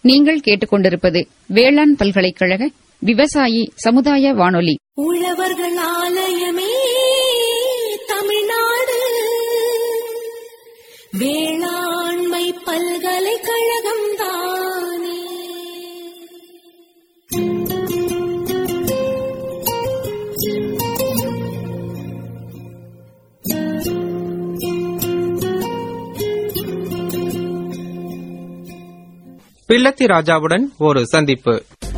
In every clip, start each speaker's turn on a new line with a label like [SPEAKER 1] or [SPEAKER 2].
[SPEAKER 1] நீங்கள் கேட்டுக்கொண்டிருப்பது வேளாண் பல்கலைக்கழக விவசாயி சமுதாய வானொலி
[SPEAKER 2] உழவர்கள் ஆலயமே தமிழ்நாடு வேளாண்மை பல்கலைக்கழகம் தானே
[SPEAKER 3] பிள்ளத்தி ராஜாவுடன் ஒரு சந்திப்பு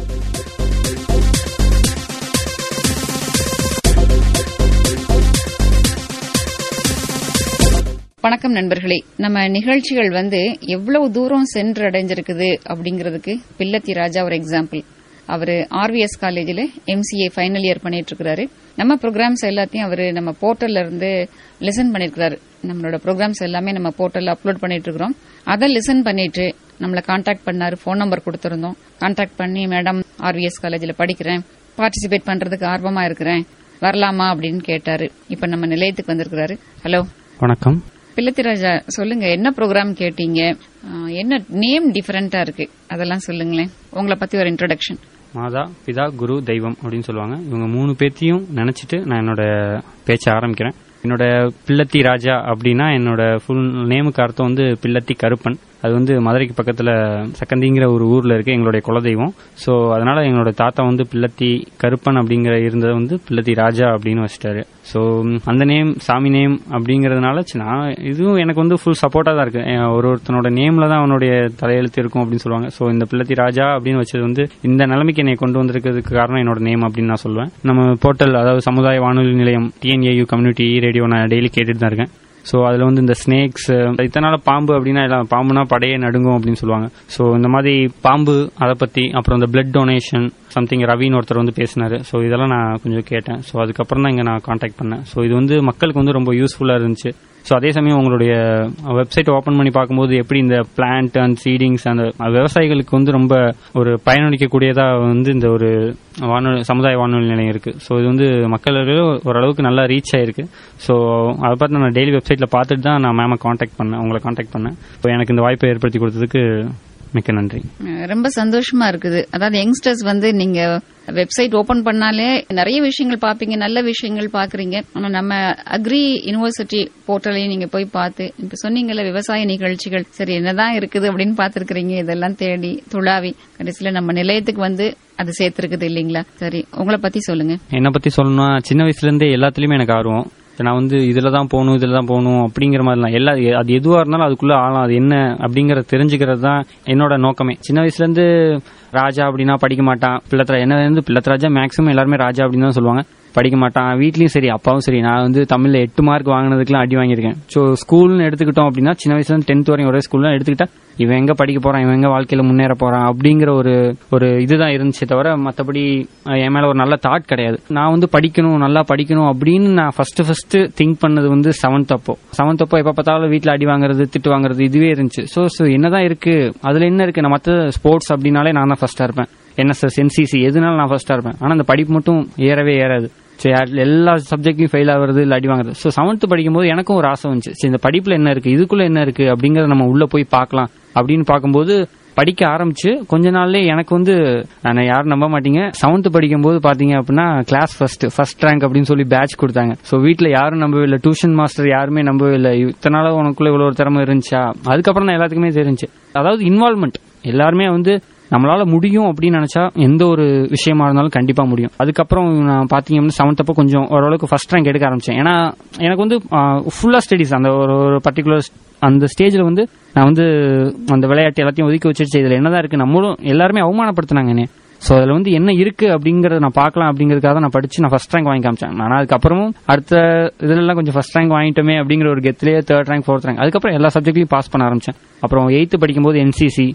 [SPEAKER 1] வணக்கம் நண்பர்களே நம்ம நிகழ்ச்சிகள் வந்து எவ்வளவு தூரம் சென்றடைஞ்சிருக்குது அப்படிங்கிறதுக்கு பில்லத்தி ராஜா ஒரு எக்ஸாம்பிள் அவரு ஆர்விஎஸ் காலேஜில் எம்சிஏ ஃபைனல் இயர் பண்ணிட்டு இருக்காரு நம்ம ப்ரோக்ராம்ஸ் எல்லாத்தையும் அவரு நம்ம போர்ட்டல்ல இருந்து லிசன் பண்ணிருக்காரு நம்மளோட ப்ரோக்ராம்ஸ் எல்லாமே நம்ம போர்ட்டல்ல அப்லோட் பண்ணிட்டு இருக்கிறோம் அதை லிசன் பண்ணிட்டு நம்மளை காண்டாக்ட் பண்ணாரு ஃபோன் நம்பர் கொடுத்திருந்தோம் காண்டாக்ட் பண்ணி மேடம் ஆர்விஎஸ் காலேஜில் படிக்கிறேன் பார்ட்டிசிபேட் பண்றதுக்கு ஆர்வமா இருக்கிறேன் வரலாமா அப்படின்னு கேட்டாரு இப்ப நம்ம நிலையத்துக்கு வந்திருக்கிறாரு ஹலோ
[SPEAKER 4] வணக்கம்
[SPEAKER 1] பிள்ளத்திராஜா சொல்லுங்க என்ன ப்ரோக்ராம் கேட்டீங்க ஆ, என்ன நேம் டிஃபரெண்டா இருக்கு அதெல்லாம் சொல்லுங்களேன் உங்களை பத்தி ஒரு இன்ட்ரோடக்ஷன்
[SPEAKER 4] மாதா பிதா குரு தெய்வம் அப்படின்னு சொல்லுவாங்க இவங்க மூணு பேத்தையும் நினைச்சிட்டு நான் என்னோட பேச்ச ஆரம்பிக்கிறேன் என்னோட பிள்ளத்தி ராஜா அப்படின்னா என்னோட ஃபுல் நேமுக்கு அர்த்தம் வந்து பிள்ளத்தி கருப்பன் அது வந்து மதுரைக்கு பக்கத்துல சக்கந்திங்கிற ஒரு ஊர்ல இருக்கு எங்களுடைய குலதெய்வம் ஸோ அதனால எங்களோட தாத்தா வந்து பிள்ளத்தி கருப்பன் அப்படிங்கிற இருந்ததை வந்து பிள்ளத்தி ராஜா அப்படின்னு வச்சிட்டாரு ஸோ அந்த நேம் சாமி நேம் அப்படிங்கறதுனால சி- நான் இதுவும் எனக்கு வந்து ஃபுல் சப்போர்ட்டா தான் இருக்கு அஹ் ஒரு ஒருத்தனோட நேம்ல தான் அவனுடைய தலையெழுத்து இருக்கும் அப்படின்னு சொல்லுவாங்க ஸோ இந்த பிள்ளத்தி ராஜா அப்படின்னு வச்சது வந்து இந்த நிலைமைக்கு என்னை கொண்டு வந்திருக்கிறதுக்கு காரணம் என்னோட நேம் அப்படின்னு நான் சொல்லுவேன் நம்ம போர்ட்டல் அதாவது சமுதாய வானொலி நிலையம் டிஎன்ஏயு கம்யூனிட்டி ரேடியோ நான் டெய்லி கேட்டுட்டு தான் இருக்கேன் ஸோ அதில் வந்து இந்த ஸ்னேக்ஸ் இத்தனால பாம்பு அப்படின்னா எல்லாம் பாம்புனா படையே நடுங்கும் அப்படின்னு சொல்லுவாங்க ஸோ இந்த மாதிரி பாம்பு அதை பற்றி அப்புறம் இந்த பிளட் டொனேஷன் சம்திங் ரவின்னு ஒருத்தர் வந்து பேசினாரு ஸோ இதெல்லாம் நான் கொஞ்சம் கேட்டேன் ஸோ அதுக்கப்புறம் தான் இங்கே நான் காண்டாக்ட் பண்ணேன் ஸோ இது வந்து மக்களுக்கு வந்து ரொம்ப யூஸ்ஃபுல்லாக இருந்துச்சு ஸோ அதே சமயம் உங்களுடைய வெப்சைட் ஓப்பன் பண்ணி பார்க்கும்போது எப்படி இந்த பிளான்ட் அண்ட் சீடிங்ஸ் அந்த விவசாயிகளுக்கு வந்து ரொம்ப ஒரு பயனளிக்கக்கூடியதாக வந்து இந்த ஒரு வானொலி சமுதாய வானொலி நிலையம் இருக்கு ஸோ இது வந்து மக்களுக்கு ஓரளவுக்கு நல்லா ரீச் ஆயிருக்கு ஸோ அதை பார்த்து நான் டெய்லி வெப்சைட்டில் பார்த்துட்டு தான் நான் மேமை காண்டாக்ட் பண்ணேன் உங்களை காண்டாக்ட் பண்ணேன் ஸோ எனக்கு இந்த வாய்ப்பை ஏற்படுத்தி கொடுத்ததுக்கு மிக்க நன்றி
[SPEAKER 1] ரொம்ப சந்தோஷமா இருக்குது அதாவது யங்ஸ்டர்ஸ் வந்து நீங்க வெப்சைட் ஓபன் பண்ணாலே நிறைய விஷயங்கள் பாப்பீங்க நல்ல விஷயங்கள் பாக்குறீங்க ஆனா நம்ம அக்ரி யுனிவர்சிட்டி போர்ட்டலையும் நீங்க போய் பார்த்து இப்ப சொன்னீங்கல்ல விவசாய நிகழ்ச்சிகள் சரி என்னதான் இருக்குது அப்படின்னு பார்த்திருக்கிறீங்க இதெல்லாம் தேடி துளாவி கடைசியில நம்ம நிலையத்துக்கு வந்து அது சேர்த்திருக்குது இல்லீங்களா சரி உங்களை பத்தி சொல்லுங்க
[SPEAKER 4] என்னை பற்றி சொல்லணும்னா சின்ன வயசுலேருந்தே எல்லாத்துலேயுமே எனக்கு ஆர்வம் நான் வந்து இதில் தான் போகணும் இதில் தான் போகணும் அப்படிங்கிற மாதிரிலாம் எல்லா அது எதுவாக இருந்தாலும் அதுக்குள்ளே ஆழம் அது என்ன அப்படிங்கறத தெரிஞ்சுக்கிறது தான் என்னோட நோக்கமே சின்ன வயசுலேருந்து ராஜா அப்படின்னா படிக்க மாட்டான் பிள்ளத்தரா என்ன வந்து பிள்ளத்தராஜா மேக்ஸிமம் எல்லாருமே ராஜா அப்படின்னு தான் சொல்லுவாங்க படிக்க மாட்டான் வீட்லயும் சரி அப்பாவும் சரி நான் வந்து தமிழ்ல எட்டு மார்க் வாங்கினதுக்குலாம் அடி வாங்கியிருக்கேன் ஸோ ஸ்கூல்னு எடுத்துக்கிட்டோம் அப்படின்னா சின்ன வயசுல இருந்து டென்த் வரையும் ஒரே ஸ்கூல்ல எடுத்துக்கிட்டா இவன் எங்க படிக்க போறான் இவன் எங்க வாழ்க்கையில முன்னேற போறான் அப்படிங்கிற ஒரு ஒரு இதுதான் இருந்துச்சே தவிர மத்தபடி அஹ், என் மேல ஒரு நல்ல தாட் கிடையாது நான் வந்து படிக்கணும் நல்லா படிக்கணும் அப்படின்னு நான் ஃபர்ஸ்ட் ஃபர்ஸ்ட் திங்க் பண்ணது வந்து செவன்த் அப்போ செவன்த் அப்போ எப்ப பார்த்தாலும் வீட்ல அடி வாங்குறது திட்டு வாங்குறது இதுவே இருந்துச்சு ஸோ ஸோ என்னதான் இருக்கு அதுல என்ன இருக்கு நான் மற்ற ஸ்போர்ட்ஸ் அப்படின்னாலே நான் தான் ஃபர்ஸ்டா இருப்பேன் என்எஸ்எஸ் என்சிசி எதுனாலும் நான் ஃபர்ஸ்டா இருப்பேன் ஆனா அந்த படிப்பு மட்டும் ஏறவே ஏறாது ஸோ எல்லா சப்ஜெக்ட்லையும் ஃபெயில் ஆகுறது இல்லை அடி வாங்குறது ஸோ செவன்த் படிக்கும்போது எனக்கும் ஒரு ஆசை வந்துச்சு சரி இந்த படிப்புல என்ன இருக்கு இதுக்குள்ள என்ன இருக்கு அப்படிங்கறத நம்ம உள்ள போய் பார்க்கலாம் அப்படின்னு பார்க்கும்போது படிக்க ஆரம்பிச்சு கொஞ்ச நாள்லயே எனக்கு வந்து நான் யாரும் நம்ப மாட்டீங்க செவன்த் படிக்கும்போது பாத்தீங்க அப்படின்னா கிளாஸ் ஃபர்ஸ்ட் ஃபர்ஸ்ட் ரேங்க் அப்படின்னு சொல்லி பேட்ச் கொடுத்தாங்க ஸோ வீட்ல யாரும் நம்பவே இல்லை டியூஷன் மாஸ்டர் யாருமே நம்பவே இல்லை இத்தனை நாளா உனக்குள்ள இவ்வளவு ஒரு திறமை இருந்துச்சா அதுக்கப்புறம் தான் எல்லாத்துக்குமே தெரிஞ்சு அதாவது இன்வால்மெண்ட் எல்லாருமே வந்து நம்மளால முடியும் அப்படின்னு நினைச்சா எந்த ஒரு விஷயமா இருந்தாலும் கண்டிப்பா முடியும் அதுக்கப்புறம் நான் பாத்தீங்க அப்படின்னா செவன்த் அப்போ கொஞ்சம் ஓரளவுக்கு ஃபர்ஸ்ட் ரேங்க் எடுக்க ஆரம்பிச்சேன் ஏன்னா எனக்கு வந்து ஃபுல்லா ஸ்டடிஸ் அந்த ஒரு ஒரு பர்டிகுலர் அந்த ஸ்டேஜ்ல வந்து நான் வந்து அந்த விளையாட்டு எல்லாத்தையும் ஒதுக்கி வச்சிருச்சு இதுல என்னதான் இருக்கு நம்மளும் எல்லாருமே அவமானப்படுத்தினாங்க என்னைய ஸோ அதில் வந்து என்ன இருக்கு அப்படிங்கறத நான் பார்க்கலாம் அப்படிங்கறதுக்காக தான் நான் படிச்சு நான் ஃபர்ஸ்ட் ரேங்க் வாங்கி காமிச்சேன் ஆனால் அதுக்கப்புறமும் அடுத்த இதுலலாம் கொஞ்சம் ஃபர்ஸ்ட் ரேங்க் வாங்கிட்டோமே அப்படிங்கிற ஒரு கெத்துலேயே தேர்ட் ரேங்க் ஃபோர்த் ரேங்க் அதுக்கப்புறம் எல்லா சப்ஜெக்ட்லையும் பாஸ் பண்ண ஆரம்பிச்சேன் அப்புறம் எயித்து படிக்கும்போது என்சிசி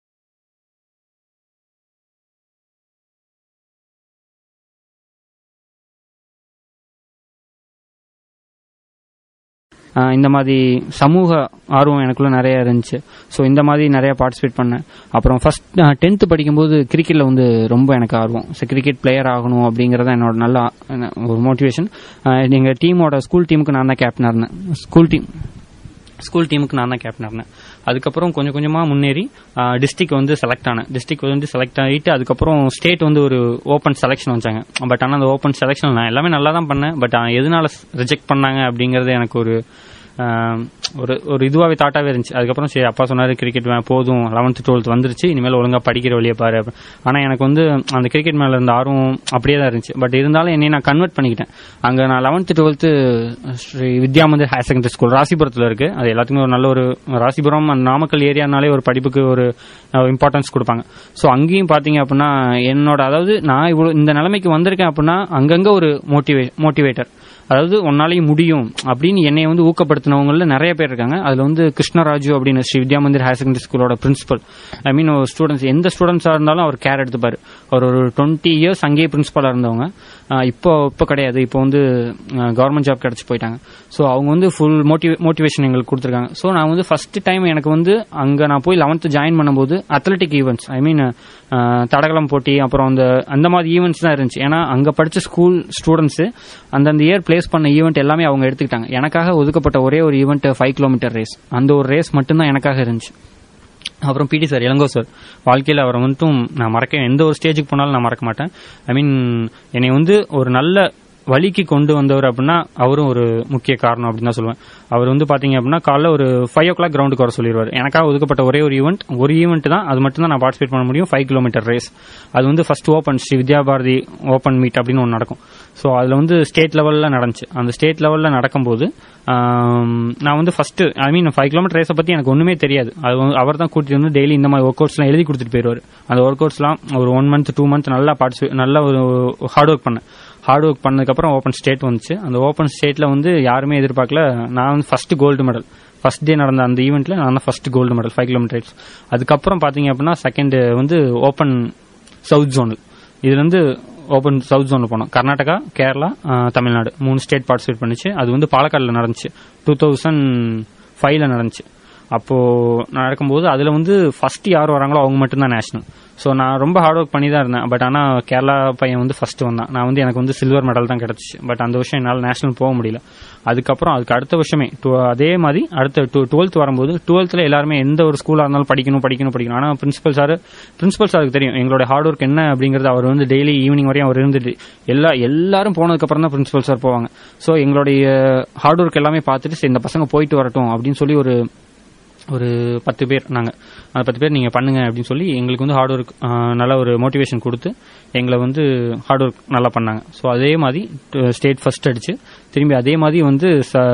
[SPEAKER 4] ஆஹ் இந்த மாதிரி சமூக ஆர்வம் எனக்குள்ள நிறைய இருந்துச்சு ஸோ இந்த மாதிரி நிறைய பார்ட்டிசிபேட் பண்ணேன் அப்புறம் ஃபர்ஸ்ட் டென்த்து படிக்கும்போது கிரிக்கெட்ல வந்து ரொம்ப எனக்கு ஆர்வம் ஸோ கிரிக்கெட் பிளேயர் ஆகணும் அப்படிங்கறது என்னோட நல்ல ஆ- ஒரு மோட்டிவேஷன் எங்கள் டீமோட ஸ்கூல் டீமுக்கு நான் தான் கேப்டனாக இருந்தேன் ஸ்கூல் டீம் ஸ்கூல் டீமுக்கு நான் தான் கேப்டனாக இருந்தேன் அதுக்கப்புறம் கொஞ்சம் கொஞ்சமா முன்னேறி டிஸ்ட்ரிக்ட் வந்து செலக்ட் ஆனேன் டிஸ்ட்ரிக்ட் வந்து செலக்ட் ஆகிட்டு அதுக்கப்புறம் ஸ்டேட் வந்து ஒரு ஓப்பன் செலெக்ஷன் வச்சாங்க பட் ஆனால் அந்த ஓப்பன் செலெக்ஷன் நான் எல்லாமே நல்லா தான் பண்ணேன் பட் எதனால ரிஜெக்ட் பண்ணாங்க அப்படிங்கறது எனக்கு ஒரு ஆஹ், ஒரு ஒரு இதுவாகவே தாட்டாவே இருந்துச்சு அதுக்கப்புறம் சரி அப்பா சொன்னாரு கிரிக்கெட் போதும் லெவன்த் டுவெல்த் வந்துருச்சு இனிமேல் ஒழுங்கா படிக்கிற வழியை பாரு அப்படி. ஆனா எனக்கு வந்து அந்த கிரிக்கெட் மேல இருந்த ஆர்வம் அப்படியே தான் இருந்துச்சு பட் இருந்தாலும் என்னை நான் கன்வெர்ட் பண்ணிக்கிட்டேன் அங்க நான் eleventh twelfth Sri Vidya Mandir higher secondary school ராசிபுரத்தில் இருக்கு அது எல்லாத்துக்குமே ஒரு நல்ல ஒரு ராசிபுரம் அந்த நாமக்கல் ஏரியானாலே ஒரு படிப்புக்கு ஒரு இம்பார்ட்டன்ஸ் கொடுப்பாங்க ஸோ அங்கேயும் பாத்தீங்க அப்படின்னா என்னோட அதாவது நான் இவ்வளவு இந்த நிலைமைக்கு வந்திருக்கேன் அப்படின்னா அங்கங்க ஒரு மோட்டிவே மோட்டிவேட்டர் அதாவது உன்னாலையும் முடியும் அப்படின்னு என்னை வந்து ஊக்கப்படுத்தினவங்கள நிறைய பேர் இருக்காங்க அதுல வந்து கிருஷ்ணராஜு அப்படின்னு ஸ்ரீ வித்யா மந்திர் ஹையர் செகண்டரி ஸ்கூலோட பிரின்சிபல் ஐ மீன் ஸ்டூடெண்ட்ஸ் எந்த ஸ்டூடெண்ட்ஸா இருந்தாலும் அவர் கேர் எடுத்துப்பாரு அவர் ஒரு டுவெண்ட்டி இயர்ஸ் அங்கேயே பிரின்சிபலா இருந்தவங்க ஆஹ் இப்போ இப்போ கிடையாது இப்போ வந்து கவர்மெண்ட் ஜாப் கிடைச்சு போயிட்டாங்க ஸோ அவங்க வந்து ஃபுல் மோட்டிவே மோட்டிவேஷன் எங்களுக்கு கொடுத்துருக்காங்க ஸோ நான் வந்து ஃபர்ஸ்ட் டைம் எனக்கு வந்து அங்க நான் போய் லெவன்த் ஜாயின் பண்ணும்போது அத்லெட்டிக் ஈவெண்ட்ஸ் ஐ மீன் தடகளம் போட்டி அப்புறம் அந்த அந்த மாதிரி ஈவெண்ட்ஸ் தான் இருந்துச்சு ஏன்னா அங்க படிச்ச ஸ்கூல் ஸ்டூடெண்ட்ஸ் அந்தந்த இயர் பிளேஸ் பண்ண ஈவெண்ட் எல்லாமே அவங்க எடுத்துக்கிட்டாங்க எனக்காக ஒதுக்கப்பட்ட ஒரே ஒரு ஈவெண்ட் ஃபைவ் கிலோமீட்டர் ரேஸ் அந்த ஒரு ரேஸ் மட்டும்தான் எனக்காக இருந்துச்சு அப்புறம் பிடி சார் இளங்கோ சார் வாழ்க்கையில் அவரை வந்துட்டும் நான் மறக்க எந்த ஒரு ஸ்டேஜுக்கு போனாலும் நான் மறக்க மாட்டேன் ஐ மீன் என்னை வந்து ஒரு நல்ல வழிக்கு கொண்டு வந்தவர் அப்படின்னா அவரும் ஒரு முக்கிய காரணம் அப்படின்னு தான் சொல்லுவேன் அவர் வந்து பாத்தீங்க அப்படின்னா காலைல ஒரு ஃபைவ் ஓ கிளாக் கிரவுண்டுக்கு வர சொல்லிடுவார் எனக்காக ஒதுக்கப்பட்ட ஒரே ஒரு ஈவெண்ட் ஒரு ஈவெண்ட் தான் அது மட்டும் தான் நான் பார்ட்டிசிபேட் பண்ண முடியும் ஃபைவ் கிலோமீட்டர் ரேஸ் அது வந்து first open Sri Vidya Bharathi open meet அப்படின்னு ஒன்று நடக்கும் ஸோ அதில் வந்து ஸ்டேட் லெவலில் நடந்துச்சு அந்த ஸ்டேட் லெவலில் நடக்கும்போது ஆம், நான் வந்து first I mean five kilometre ரேஸை பற்றி எனக்கு ஒன்றுமே தெரியாது அது வந்து அவர் தான் கூட்டிட்டு வந்து டெய்லி இந்த மாதிரி ஒர்க் அவுட்ஸ்லாம் எழுதி கொடுத்துட்டு போயிடுவார் அந்த ஒர்க் அவுட்ஸ்லாம் ஒரு ஒன் மந்த் டூ மந்த் நல்லா பார்ட்டிசிபேட் நல்லா ஒரு ஹார்ட் ஒர்க் பண்ணேன் ஹார்ட் ஒர்க் பண்ணதுக்கப்புறம் ஓப்பன் ஸ்டேட் வந்துச்சு அந்த ஓப்பன் ஸ்டேட்டில் வந்து யாருமே எதிர்பார்க்கல நான் வந்து first gold medal first day நடந்த அந்த ஈவெண்ட்ல நான் தான் first gold medal five kilometre அதுக்கப்புறம் பாத்தீங்க அப்படின்னா செகண்ட் வந்து ஓப்பன் சவுத் ஜோனல் இதுல இருந்து ஓப்பன் சவுத் ஜோன்ல போனோம் கர்நாடகா கேரளா ஆஹ், தமிழ்நாடு மூணு ஸ்டேட் பார்ட்டிசிபேட் பண்ணுச்சு அது வந்து பாலக்காடுல நடந்துச்சு டூ தௌசண்ட் ஃபைவ்ல நடந்துச்சு அப்போ நடக்கும்போது அதுல வந்து ஃபர்ஸ்ட் யார் வராங்களோ அவங்க மட்டும்தான் நேஷனல் ஸோ நான் ரொம்ப ஹார்ட் ஒர்க் பண்ணி தான் இருந்தேன் பட் ஆனா கேரளா பையன் வந்து ஃபர்ஸ்ட் வந்தான் நான் வந்து எனக்கு வந்து சில்வர் மெடல் தான் கிடைச்சிச்சு பட் அந்த வருஷம் என்னால் நேஷனல் போக முடியல அதுக்கப்புறம் அதுக்கு அடுத்த வருஷமே டு- அதே மாதிரி அடுத்த டுவெல்த் வரும்போது டுவெல்த்தில் எல்லாருமே எந்த ஒரு ஸ்கூலாக இருந்தாலும் படிக்கணும் படிக்கணும் படிக்கணும் ஆனால் பிரின்சிபல் சார் பிரின்சிபல் சாருக்கு தெரியும் எங்களோட ஹார்ட் ஒர்க் என்ன அப்படிங்கறது அவர் வந்து டெய்லி ஈவினிங் வரையும் அவர் இருந்துட்டு எல்லா எல்லாரும் போனதுக்கப்புறம் தான் பிரின்சிபல் சார் போவாங்க ஸோ எங்களுடைய ஹார்ட் ஒர்க் எல்லாமே பார்த்துட்டு சரி இந்த பசங்க போயிட்டு வரட்டும் அப்படின்னு சொல்லி ஒரு ஒரு பத்து பேர் நாங்க அந்த பத்து பேர் நீங்க பண்ணுங்க அப்படின்னு சொல்லி எங்களுக்கு வந்து ஹார்ட் ஒர்க் நல்ல ஒரு மோட்டிவேஷன் கொடுத்து எங்களை வந்து ஹார்ட் ஒர்க் நல்லா பண்ணாங்க ஸோ அதே மாதிரி ஸ்டேட் ஃபர்ஸ்ட் அடிச்சு திரும்பி அதே மாதிரி வந்து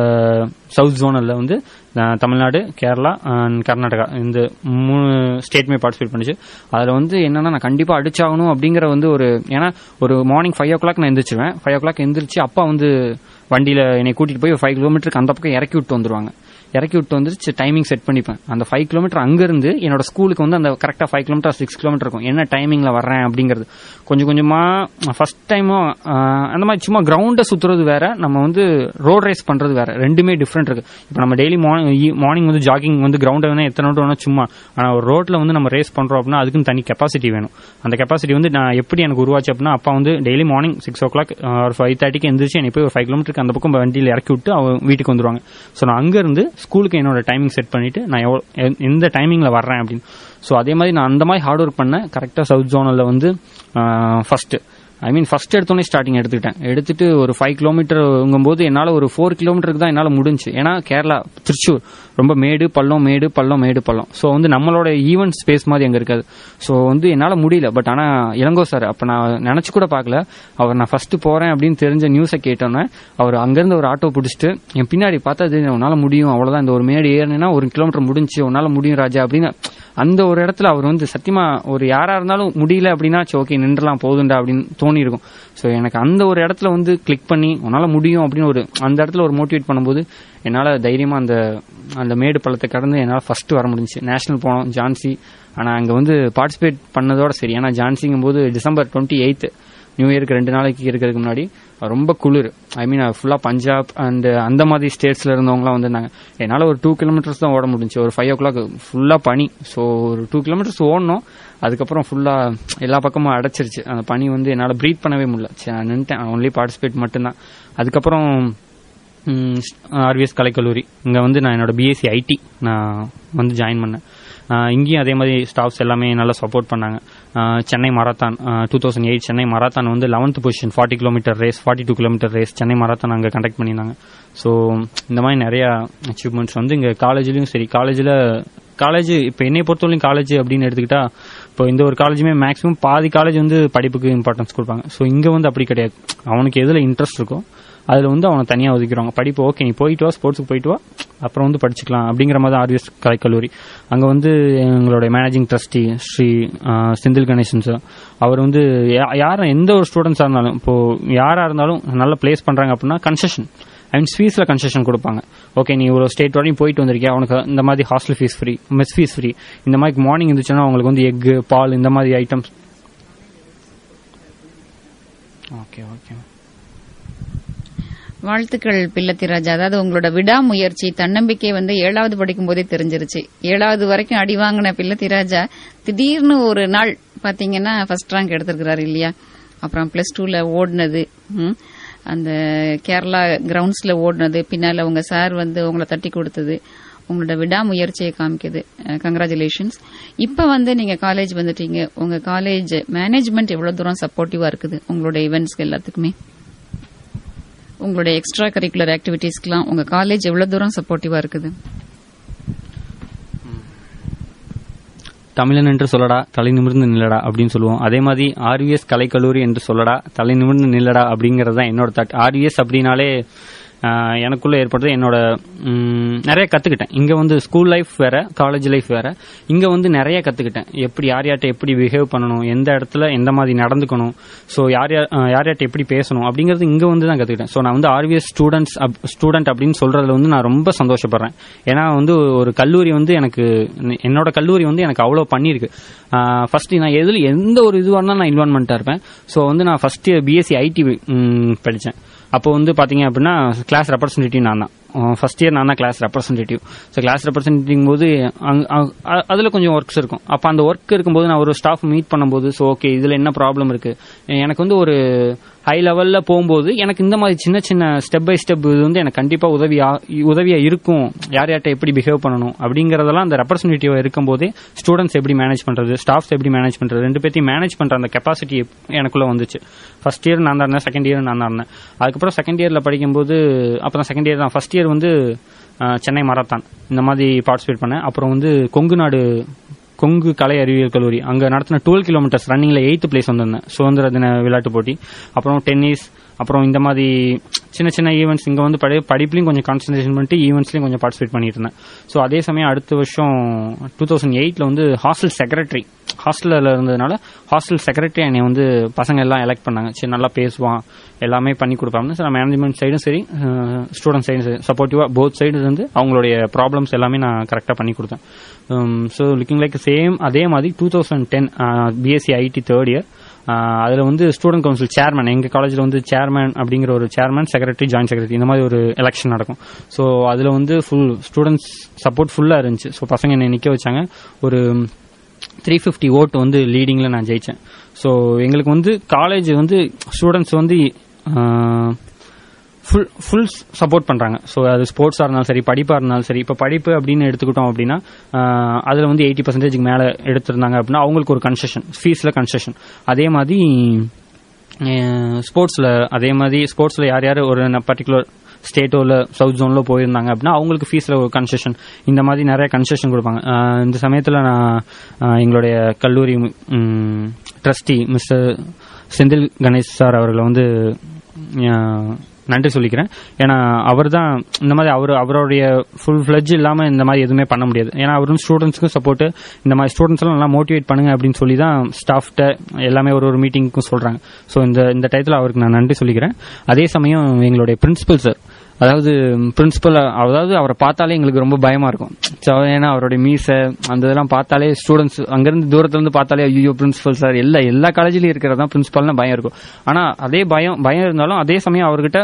[SPEAKER 4] சவுத் ஜோனல்ல வந்து அஹ், தமிழ்நாடு கேரளா and கர்நாடகா இந்த மூணு ஸ்டேட்டுமே பார்ட்டிசிபேட் பண்ணுச்சு அதுல வந்து என்னன்னா நான் கண்டிப்பா அடிச்சாகணும் அப்படிங்கிற வந்து ஒரு ஏன்னா ஒரு மார்னிங் ஃபைவ் ஓ கிளாக் நான் எந்திரிச்சிருவேன் ஃபைவ் ஓ கிளாக் எந்திரிச்சு அப்பா வந்து வண்டியில என்னை கூட்டிட்டு போய் ஃபைவ் கிலோமீட்டருக்கு அந்த பக்கம் இறக்கி விட்டு வந்துருவாங்க இறக்கி விட்டு வந்துட்டு டைமிங் செட் பண்ணிப்பேன் அந்த ஃபைவ் கிலோமீட்டர் அங்கிருந்து என்னோட ஸ்கூலுக்கு வந்து அந்த கரெக்டா ஃபைவ் கிலோமீட்டர் சிக்ஸ் கிலோமீட்டர் இருக்கும் என்ன டைமிங்ல வர்றேன் அப்படிங்கிறது கொஞ்சம் கொஞ்சமா ஃபர்ஸ்ட் டைமும் அந்த மாதிரி சும்மா கிரவுண்டை சுத்துறது வேற நம்ம வந்து ரோட் ரேஸ் பண்றது வேற ரெண்டுமே டிஃப்ரெண்ட் இருக்கு இப்போ நம்ம டெய்லி மார்னிங் வந்து ஜாகிங் வந்து கிரவுண்டை வேணா எத்தனை round வேணா சும்மா ஆனா ஒரு ரோட்ல வந்து நம்ம ரேஸ் பண்றோம் அப்படின்னா அதுக்குன்னு தனி கெப்பாசிட்டி வேணும் அந்த கெப்பாசிட்டி வந்து நான் எப்படி எனக்கு உருவாச்சு அப்படின்னா அப்பா வந்து daily morning six o'clock ஒரு ஃபைவ் தேர்ட்டிக்கு எந்திரிச்சு என்னை போய் ஒரு ஃபைவ் கிலோமீட்டருக்கு அந்த பக்கம் வண்டியில் இறக்கி விட்டு அவங்க வீட்டுக்கு வந்துருவாங்க ஸோ நான் அங்க இருந்து ஸ்கூலுக்கு என்னோட டைமிங் செட் பண்ணிட்டு நான் எவ்வளோ எ- எந்த டைமிங்ல வர்றேன் அப்படின்னு ஸோ அதே மாதிரி நான் அந்த மாதிரி ஹார்ட் ஒர்க் பண்ணேன் கரெக்டாக சவுத் ஜோனல்ல வந்து ஃபர்ஸ்ட் ஐ மீன் ஃபர்ஸ்ட் எடுத்தோடனே ஸ்டார்டிங் எடுத்துக்கிட்டேன் எடுத்துட்டு ஒரு ஃபைவ் கிலோமீட்டருங்கும்போது என்னால் ஒரு ஃபோர் கிலோமீட்டருக்கு தான் என்னால் முடிஞ்சு ஏன்னா கேரளா திருச்சூர் ரொம்ப மேடு பள்ளம் மேடு பள்ளம் மேடு பள்ளம் ஸோ வந்து நம்மளோட ஈவெண்ட் ஸ்பேஸ் மாதிரி அங்கே இருக்காது ஸோ வந்து என்னால் முடியல பட் ஆனால் இளங்கோ சார் அப்போ நான் நினச்சி கூட பார்க்கல அவர் நான் ஃபர்ஸ்ட் போகிறேன் அப்படின்னு தெரிஞ்ச நியூஸை கேட்டோன்னே அவர் அங்கேருந்து ஒரு ஆட்டோ பிடிச்சிட்டு என் பின்னாடி பார்த்தா அது உன்னால் முடியும் அவ்வளோதான் இந்த ஒரு மேடு ஏறினா ஒரு கிலோமீட்டர் முடிஞ்சு உன்னால் முடியும் ராஜா அப்படின்னு அந்த ஒரு இடத்துல அவர் வந்து சத்தியமா ஒரு யாரா இருந்தாலும் முடியல அப்படின்னா ஓகே நின்றுலாம் போதுண்டா அப்படின்னு தோணி இருக்கும் ஸோ எனக்கு அந்த ஒரு இடத்துல வந்து கிளிக் பண்ணி உன்னால முடியும் அப்படின்னு ஒரு அந்த இடத்துல ஒரு மோட்டிவேட் பண்ணும்போது என்னால தைரியமா அந்த அந்த மேடு பள்ளத்தை கடந்து என்னால் ஃபர்ஸ்ட் வர முடிஞ்சுச்சு நேஷனல் போனோம் ஜான்சி ஆனா அங்க வந்து பார்ட்டிசிபேட் பண்ணதோட சரி ஏன்னா ஜான்சிங்கும் போது டிசம்பர் டுவெண்ட்டி எயித்து நியூ இயருக்கு ரெண்டு நாளைக்கு இருக்கிறதுக்கு முன்னாடி ரொம்ப குளிர் ஐ மீன் ஃபுல்லா பஞ்சாப் அண்ட் அந்த மாதிரி ஸ்டேட்ஸ்ல இருந்தவங்கலாம் வந்திருந்தாங்க என்னால ஒரு டூ கிலோமீட்டர்ஸ் தான் ஓட முடிஞ்சு ஒரு ஃபைவ் ஓ கிளாக் ஃபுல்லா பனி ஸோ ஒரு டூ கிலோமீட்டர்ஸ் ஓடணும் அதுக்கப்புறம் ஃபுல்லா எல்லா பக்கமும் அடைச்சிருச்சு அந்த பனி வந்து என்னால ப்ரீத் பண்ணவே முடியல சரி, நான் நின்ட்டேன் ஒன்லி பார்ட்டிசிபேட் மட்டும்தான் அதுக்கப்புறம் ஆர்விஎஸ் கலைக்கல்லூரி இங்கே வந்து நான் என்னோட பிஎஸ்சி ஐடி நான் வந்து ஜாயின் பண்ணேன் ஆஹ் இங்கேயும் அதே மாதிரி ஸ்டாஃப்ஸ் எல்லாமே நல்லா சப்போர்ட் பண்ணாங்க ஆஹ் Chennai marathon two thousand eight Chennai marathon வந்து eleventh position forty kilometre race forty two kilometre race Chennai marathon அங்கே கண்டக்ட் பண்ணியிருந்தாங்க ஸோ இந்த மாதிரி நிறைய அச்சீவ்மெண்ட்ஸ் வந்து இங்கே காலேஜ்லயும் சரி காலேஜில் காலேஜ் இப்போ என்னை பொறுத்தவரைக்கும் காலேஜ் அப்படின்னு எடுத்துக்கிட்டா இப்போ இந்த ஒரு காலேஜுமே மேக்ஸிமம் பாதி காலேஜ் வந்து படிப்புக்கு இம்பார்ட்டன்ஸ் கொடுப்பாங்க ஸோ இங்கே வந்து அப்படி கிடையாது அவனுக்கு எதில் இன்ட்ரெஸ்ட் இருக்கோ அதில் வந்து அவனை தனியாக ஒதுக்கிடுவாங்க படிப்பு ஓகே நீ போயிட்டு வா ஸ்போர்ட்ஸுக்கு போயிட்டு வா அப்புறம் வந்து படிச்சுக்கலாம் அப்படிங்கிற மாதிரி தான் ஆர்விஎஸ் கலைக்கல்லூரி அங்கே வந்து எங்களுடைய மேனேஜிங் ட்ரஸ்டி ஸ்ரீ ஆஹ், செந்தில் கணேசன் சார் அவர் வந்து யா- யார எந்த ஒரு ஸ்டூடெண்ட்ஸாக இருந்தாலும் இப்போ யாராக இருந்தாலும் நல்லா பிளேஸ் பண்ணுறாங்க அப்படின்னா கன்செஷன் ஐ மீன் ஃபீஸில் கன்செஷன் கொடுப்பாங்க ஓகே நீ ஒரு ஸ்டேட் வரையும் போயிட்டு வந்திருக்கியா உனக்கு இந்த மாதிரி hostel fees free mess fees free இந்த மாதிரி மார்னிங் இருந்துச்சுன்னா உங்களுக்கு வந்து எக்கு பால் இந்த மாதிரி ஐட்டம்ஸ் ஓகே ஓகே
[SPEAKER 1] வாழ்த்துக்கள் பிள்ளத்தி ராஜா அதாவது உங்களோட விடாமுயற்சி தன்னம்பிக்கை வந்து ஏழாவது படிக்கும் போதே தெரிஞ்சிருச்சு ஏழாவது வரைக்கும் அடி வாங்கின பிள்ளத்தி ராஜா திடீர்னு ஒரு நாள் பாத்தீங்கன்னா ஃபர்ஸ்ட் ரேங்க் எடுத்திருக்கிறாரு இல்லையா அப்புறம் பிளஸ் டூல ஓடினது ம், அந்த கேரளா கிரவுண்ட்ஸ்ல ஓடினது பின்னால உங்க சார் வந்து உங்களை தட்டி கொடுத்தது உங்களோட விடாமுயற்சியை காமிக்குது கங்க்ராச்சுலேஷன்ஸ் இப்ப வந்து நீங்க காலேஜ் வந்துட்டீங்க உங்க காலேஜ் மேனேஜ்மெண்ட் எவ்வளவு தூரம் சப்போர்ட்டிவா இருக்குது உங்களோட ஈவெண்ட்ஸ்க்கு எல்லாத்துக்குமே உங்களுடைய எக்ஸ்ட்ரா கரிக்குலர் ஆக்டிவிட்டீஸ்க்குலாம் உங்க காலேஜ் எவ்வளவு தூரம் சப்போர்ட்டிவா இருக்குது
[SPEAKER 4] தமிழன் என்று சொல்லடா தலை நிமிர்ந்து நில்லடா அப்படின்னு சொல்லுவோம் அதே மாதிரி ஆர்விஎஸ் கலைக்கல்லூரி என்று சொல்லடா தலை நிமிர்ந்து நில்லடா அப்படிங்கறது தான் என்னோட தாட் ஆர்விஎஸ் அப்படின்னாலே ஆஹ், எனக்குள்ள ஏற்பட்டது என்னோட ம், நிறைய கத்துக்கிட்டேன் இங்க வந்து ஸ்கூல் லைஃப் வேற காலேஜ் லைஃப் வேற இங்க வந்து நிறைய கத்துக்கிட்டேன் எப்படி யார் யார்ட்ட எப்படி பிஹேவ் பண்ணணும் எந்த இடத்துல எந்த மாதிரி நடந்துக்கணும் ஸோ யார் யார் ஆஹ், யார் யார்ட்ட எப்படி பேசணும் அப்படிங்கிறது இங்க வந்து தான் கத்துக்கிட்டேன் ஸோ நான் வந்து ஆர்விஎஸ் ஸ்டூடெண்ட்ஸ் ஸ்டூடெண்ட் அப்படின்னு சொல்றதுல வந்து நான் ரொம்ப சந்தோஷப்படுறேன் ஏன்னா வந்து ஒரு கல்லூரி வந்து எனக்கு என்னோட கல்லூரி வந்து எனக்கு அவ்வளோ பண்ணியிருக்கு ஃபர்ஸ்ட் நான் எதில் எந்த ஒரு இதுவாக இருந்தாலும் நான் இன்வால்மெண்ட்டாக இருப்பேன் ஸோ வந்து நான் ஃபர்ஸ்ட் பிஎஸ்சி ஐடி படித்தேன் அப்போ வந்து பார்த்தீங்க அப்படின்னா கிளாஸ் ரெப்ரசன்டேட்டிவ் நான் தான் ஃபர்ஸ்ட் இயர் நான் தான் class representative so class representative போது அங்க- அ- அ- அதுல கொஞ்சம் ஒர்க்ஸ் இருக்கும் அப்போ அந்த ஒர்க் இருக்கும்போது நான் ஒரு ஸ்டாஃப் மீட் பண்ணும்போது ஸோ ஓகே இதுல என்ன ப்ராப்ளம் இருக்கு எனக்கு வந்து ஒரு ஹை லெவல்ல போகும்போது எனக்கு இந்த மாதிரி சின்ன சின்ன ஸ்டெப் பை ஸ்டெப் இது வந்து எனக்கு கண்டிப்பா உதவியா உதவியா இருக்கும் யார் யார்ட்ட எப்படி பிஹேவ் பண்ணணும் அப்படிங்கறதெல்லாம் அந்த ரெப்ரசன்டேட்டிவ் இருக்கும்போதே ஸ்டூடெண்ட்ஸ் எப்படி மேனேஜ் பண்றது ஸ்டாஃப்ஸ் எப்படி மேனேஜ் பண்றது ரெண்டு பேர்த்தையும் மேனேஜ் பண்ற அந்த கெப்பாசிட்டி எனக்குள்ள வந்துச்சு ஃபர்ஸ்ட் இயர் நான் தான் இருந்தேன் செகண்ட் இயர் நான் தான் இருந்தேன் அதுக்கப்புறம் செகண்ட் இயர்ல படிக்கும்போது அப்புறம் செகண்ட் இயர் தான் ஃபர்ஸ்ட் இயர் வந்து அஹ், சென்னை மராத்தான் இந்த மாதிரி பார்ட்டிசிபேட் பண்ணேன் அப்புறம் வந்து கொங்கு நாடு கொங்கு கலை அறிவியல் கல்லூரி அங்க நடத்தின டுவெல் கிலோமீட்டர்ஸ் ரன்னிங்ல எயித்து பிளேஸ் வந்திருந்தேன் சுதந்திர தின விளையாட்டு போட்டி அப்புறம் டென்னிஸ் அப்புறம் இந்த மாதிரி சின்ன சின்ன ஈவெண்ட்ஸ் இங்க வந்து படி படிப்புலையும் கொஞ்சம் கான்சன்ட்ரேஷன் பண்ணிட்டு ஈவெண்ட்ஸ்லையும் கொஞ்சம் பார்ட்டிசிபேட் பண்ணிட்டு இருந்தேன் ஸோ அதே சமயம் அடுத்த வருஷம் டூ தௌசண்ட் எயிட்ல வந்து ஹாஸ்டல் செக்ரட்டரி ஹாஸ்டலில் இருந்ததுனால ஹாஸ்டல் செக்ரட்டரி என்னை வந்து பசங்க எல்லாம் எலெக்ட் பண்ணாங்க சரி நல்லா பேசுவான் எல்லாமே பண்ணி கொடுப்பாங்க சார் மேனேஜ்மெண்ட் சைடும் சரி ஸ்டூடெண்ட் சைடும் சரி சப்போர்ட்டிவா போத் சைடு இருந்து அவங்களுடைய ப்ராப்ளம்ஸ் எல்லாமே நான் கரெக்டாக பண்ணி கொடுத்தேன் ஸோ லுக்கிங் லைக் சேம் அதே மாதிரி two thousand ten BSc IT third year அதில் வந்து ஸ்டூடெண்ட் கவுன்சில் சேர்மன் எங்கள் காலேஜில் வந்து சேர்மன் அப்படிங்கிற ஒரு சேர்மன் செக்ரட்டரி ஜாயின்ட் செக்ரட்டரி இந்த மாதிரி ஒரு எலெக்ஷன் நடக்கும் ஸோ அதில் வந்து ஃபுல் ஸ்டூடெண்ட்ஸ் சப்போர்ட் ஃபுல்லாக இருந்துச்சு ஸோ பசங்க என்னை நிற்க வச்சாங்க ஒரு த்ரீ ஃபிஃப்டி ஓட்டு வந்து லீடிங்கில் நான் ஜெயித்தேன் ஸோ எங்களுக்கு வந்து காலேஜ் வந்து ஸ்டூடெண்ட்ஸ் வந்து ஃபுல் ஃபுல் சப்போர்ட் பண்றாங்க ஸோ அது ஸ்போர்ட்ஸாக இருந்தாலும் சரி படிப்பாக இருந்தாலும் சரி இப்போ படிப்பு அப்படின்னு எடுத்துக்கிட்டோம் அப்படின்னா அதில் வந்து எயிட்டி பர்சன்டேஜ்க்கு மேலே எடுத்திருந்தாங்க அப்படின்னா அவங்களுக்கு ஒரு கன்செஷன் ஃபீஸில் கன்செஷன் அதே மாதிரி ஸ்போர்ட்ஸில் அதே மாதிரி ஸ்போர்ட்ஸில் யார் யார் ஒரு பர்டிகுலர் ஸ்டேட்டோ இல்லை சவுத் ஜோனில் போயிருந்தாங்க அப்படின்னா அவங்களுக்கு ஃபீஸில் ஒரு கன்செஷன் இந்த மாதிரி நிறைய கன்செஷன் கொடுப்பாங்க அஹ் இந்த சமயத்தில் நான் அஹ் எங்களுடைய கல்லூரி trustee mister Senthil Ganesh sir அவர்களை வந்து அஹ், நன்றி சொல்லிக்கிறேன் ஏன்னா அவர் தான் இந்த மாதிரி அவர் அவருடைய ஃபுல் ஃபிளட்ஜ் இல்லாமல் இந்த மாதிரி எதுவுமே பண்ண முடியாது ஏன்னா அவரும் ஸ்டூடெண்ட்ஸ்க்கும் சப்போர்ட் இந்த மாதிரி ஸ்டூடெண்ட்ஸ் எல்லாம் நல்லா மோட்டிவேட் பண்ணுங்க அப்படின்னு சொல்லி தான் ஸ்டாஃப்ட்ட எல்லாமே ஒரு ஒரு மீட்டிங்க்கும் சொல்றாங்க ஸோ இந்த இந்த டயத்தில் அவருக்கு நான் நன்றி சொல்லிக்கிறேன் அதே சமயம் எங்களுடைய பிரின்சிபல் சார் அதாவது பிரின்சிபல் அதாவது அவரை பார்த்தாலே எங்களுக்கு ரொம்ப பயமா இருக்கும் So, ஏன்னா அவருடைய மீசை அந்த இதெல்லாம் பார்த்தாலே ஸ்டூடெண்ட்ஸ் அங்கிருந்து தூரத்துல இருந்து பார்த்தாலே ஐயோ பிரின்சிபல் சார் எல்லா எல்லா காலேஜ்லயும் இருக்கிறதா பிரின்சிபல்னா பயம் இருக்கும் ஆனா அதே பயம் பயம் இருந்தாலும் அதே சமயம் அவர்கிட்ட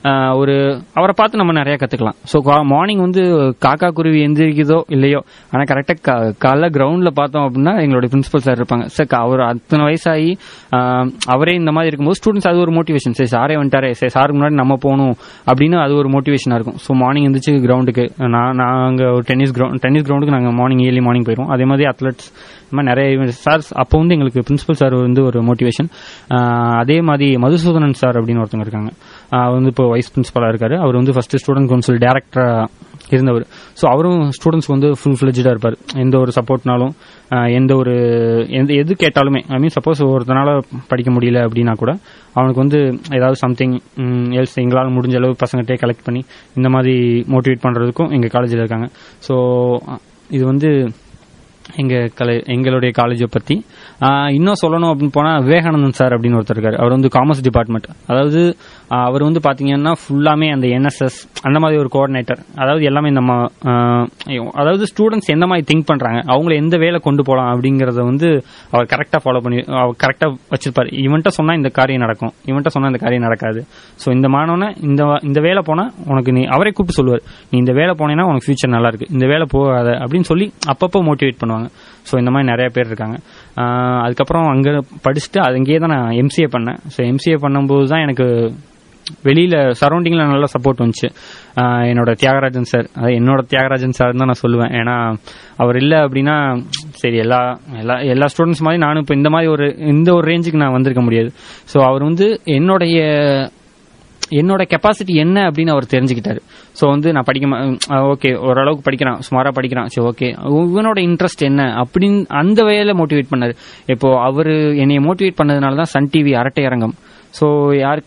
[SPEAKER 4] ஆஹ், ஒரு அவரை பார்த்து நம்ம நிறைய கத்துக்கலாம் ஸோ மார்னிங் வந்து காக்கா குருவி எந்திரிக்குதோ இல்லையோ ஆனா கரெக்டா காலைல கிரவுண்ட்ல பார்த்தோம் அப்படின்னா எங்களுடைய பிரின்சிபல் சார் இருப்பாங்க சார் அவர் அத்தனை வயசாகி ஆஹ், அவரே இந்த மாதிரி இருக்கும்போது ஸ்டூடெண்ட்ஸ் அது ஒரு மோட்டிவேஷன் சரி சாரே வந்துட்டாரே சரி சாருக்கு முன்னாடி நம்ம போகணும் அப்படின்னு அது ஒரு மோட்டிவேஷனா இருக்கும் ஸோ மார்னிங் எந்திரிச்சு கிரவுண்டுக்கு நான் நாங்க ஒரு டென்னிஸ் கிரவுண்ட் டென்னிஸ் கிரவுண்டுக்கு நாங்க மார்னிங் ஏர்லி மார்னிங் போயிடுவோம் அதே மாதிரி அத்லெட்ஸ் இந்த மாதிரி நிறைய சார் அப்போ வந்து எங்களுக்கு பிரின்சிபல் சார் வந்து ஒரு மோட்டிவேஷன் அதே மாதிரி மதுசூதனன் சார் அப்படின்னு ஒருத்தவங்க இருக்காங்க ஆஹ் அவர் வந்து இப்போ வைஸ் பிரின்சிபலா இருக்காரு அவர் வந்து ஃபர்ஸ்ட் ஸ்டூடெண்ட் கவுன்சில் டேரக்டரா இருந்தவர் ஸோ அவரும் ஸ்டூடெண்ட்ஸ் வந்து ஃபுல் ஃபிளெஜ்டாக இருப்பார் எந்த ஒரு சப்போர்ட்னாலும் எந்த ஒரு எந்த எது கேட்டாலுமே ஐ மீன் சப்போஸ் ஒருத்தனால படிக்க முடியல அப்படின்னா கூட அவனுக்கு வந்து ஏதாவது சம்திங் எல்ஸ் எங்களால் முடிஞ்ச அளவு பசங்கள்கிட்டே கலெக்ட் பண்ணி இந்த மாதிரி மோட்டிவேட் பண்ணுறதுக்கும் எங்கள் காலேஜில் இருக்காங்க ஸோ இது வந்து எங்க கலை எங்களுடைய காலேஜை பத்தி ஆஹ் இன்னும் சொல்லணும் அப்படின்னு போனா விவேகானந்தன் சார் அப்படின்னு ஒருத்தர் இருக்காரு அவர் வந்து காமர்ஸ் டிபார்ட்மெண்ட் அதாவது ஆஹ் அவர் வந்து பாத்தீங்கன்னா ஃபுல்லாமே அந்த என்எஸ்எஸ் அந்த மாதிரி ஒரு கோஆர்டினேட்டர் அதாவது எல்லாமே நம்ம ஆஹ் அதாவது ஸ்டூடெண்ட்ஸ் எந்த மாதிரி திங்க் பண்றாங்க அவங்கள எந்த வேலை கொண்டு போகலாம் அப்படிங்கறத வந்து அவர் கரெக்டா ஃபாலோ பண்ணி அவர் கரெக்டா வச்சிருப்பாரு இவன்ட்ட சொன்னா இந்த காரியம் நடக்கும் இவன்ட்ட சொன்னா இந்த காரியம் நடக்காது ஸோ இந்த மாணவனை இந்த இந்த வேலை போனா உனக்கு நீ அவரே கூப்பிட்டு சொல்லுவார் நீ இந்த வேலை போனேன்னா உனக்கு ஃபியூச்சர் நல்லா இருக்கு இந்த வேலை போகாத அப்படின்னு சொல்லி அப்பப்போ மோட்டிவேட் பண்ணுவாங்க ஸோ இந்த மாதிரி நிறைய பேர் இருக்காங்க ஆஹ் அதுக்கப்புறம் அங்கே படிச்சுட்டு அங்கேயே தான் நான் எம்சிஏ பண்ணேன் ஸோ எம்சிஏ பண்ணும்போது தான் எனக்கு வெளியில சரௌண்டிங்ல நல்ல சப்போர்ட் வந்துச்சு ஆஹ் என்னோட தியாகராஜன் சார் அதாவது என்னோட தியாகராஜன் சார் தான் நான் சொல்லுவேன் ஏன்னா அவர் இல்லை அப்படின்னா சரி எல்லா எல்லா எல்லா ஸ்டூடெண்ட்ஸ் மாதிரி நானும் இப்போ இந்த மாதிரி ஒரு இந்த ஒரு ரேஞ்சுக்கு நான் வந்திருக்க முடியாது ஸோ அவர் வந்து என்னுடைய என்னோட கெப்பாசிட்டி என்ன அப்படின்னு அவர் தெரிஞ்சுக்கிட்டாரு ஸோ வந்து நான் படிக்க ஓகே ஓரளவுக்கு படிக்கிறான் சுமாரா படிக்கிறான் சரி ஓகே இவனோட இன்ட்ரெஸ்ட் என்ன அப்படின்னு அந்த வேலை மோட்டிவேட் பண்ணாரு இப்போ அவர் என்னைய மோட்டிவேட் பண்ணதுனால தான் சன் டிவி அரட்டை அரங்கம் ஸோ யார்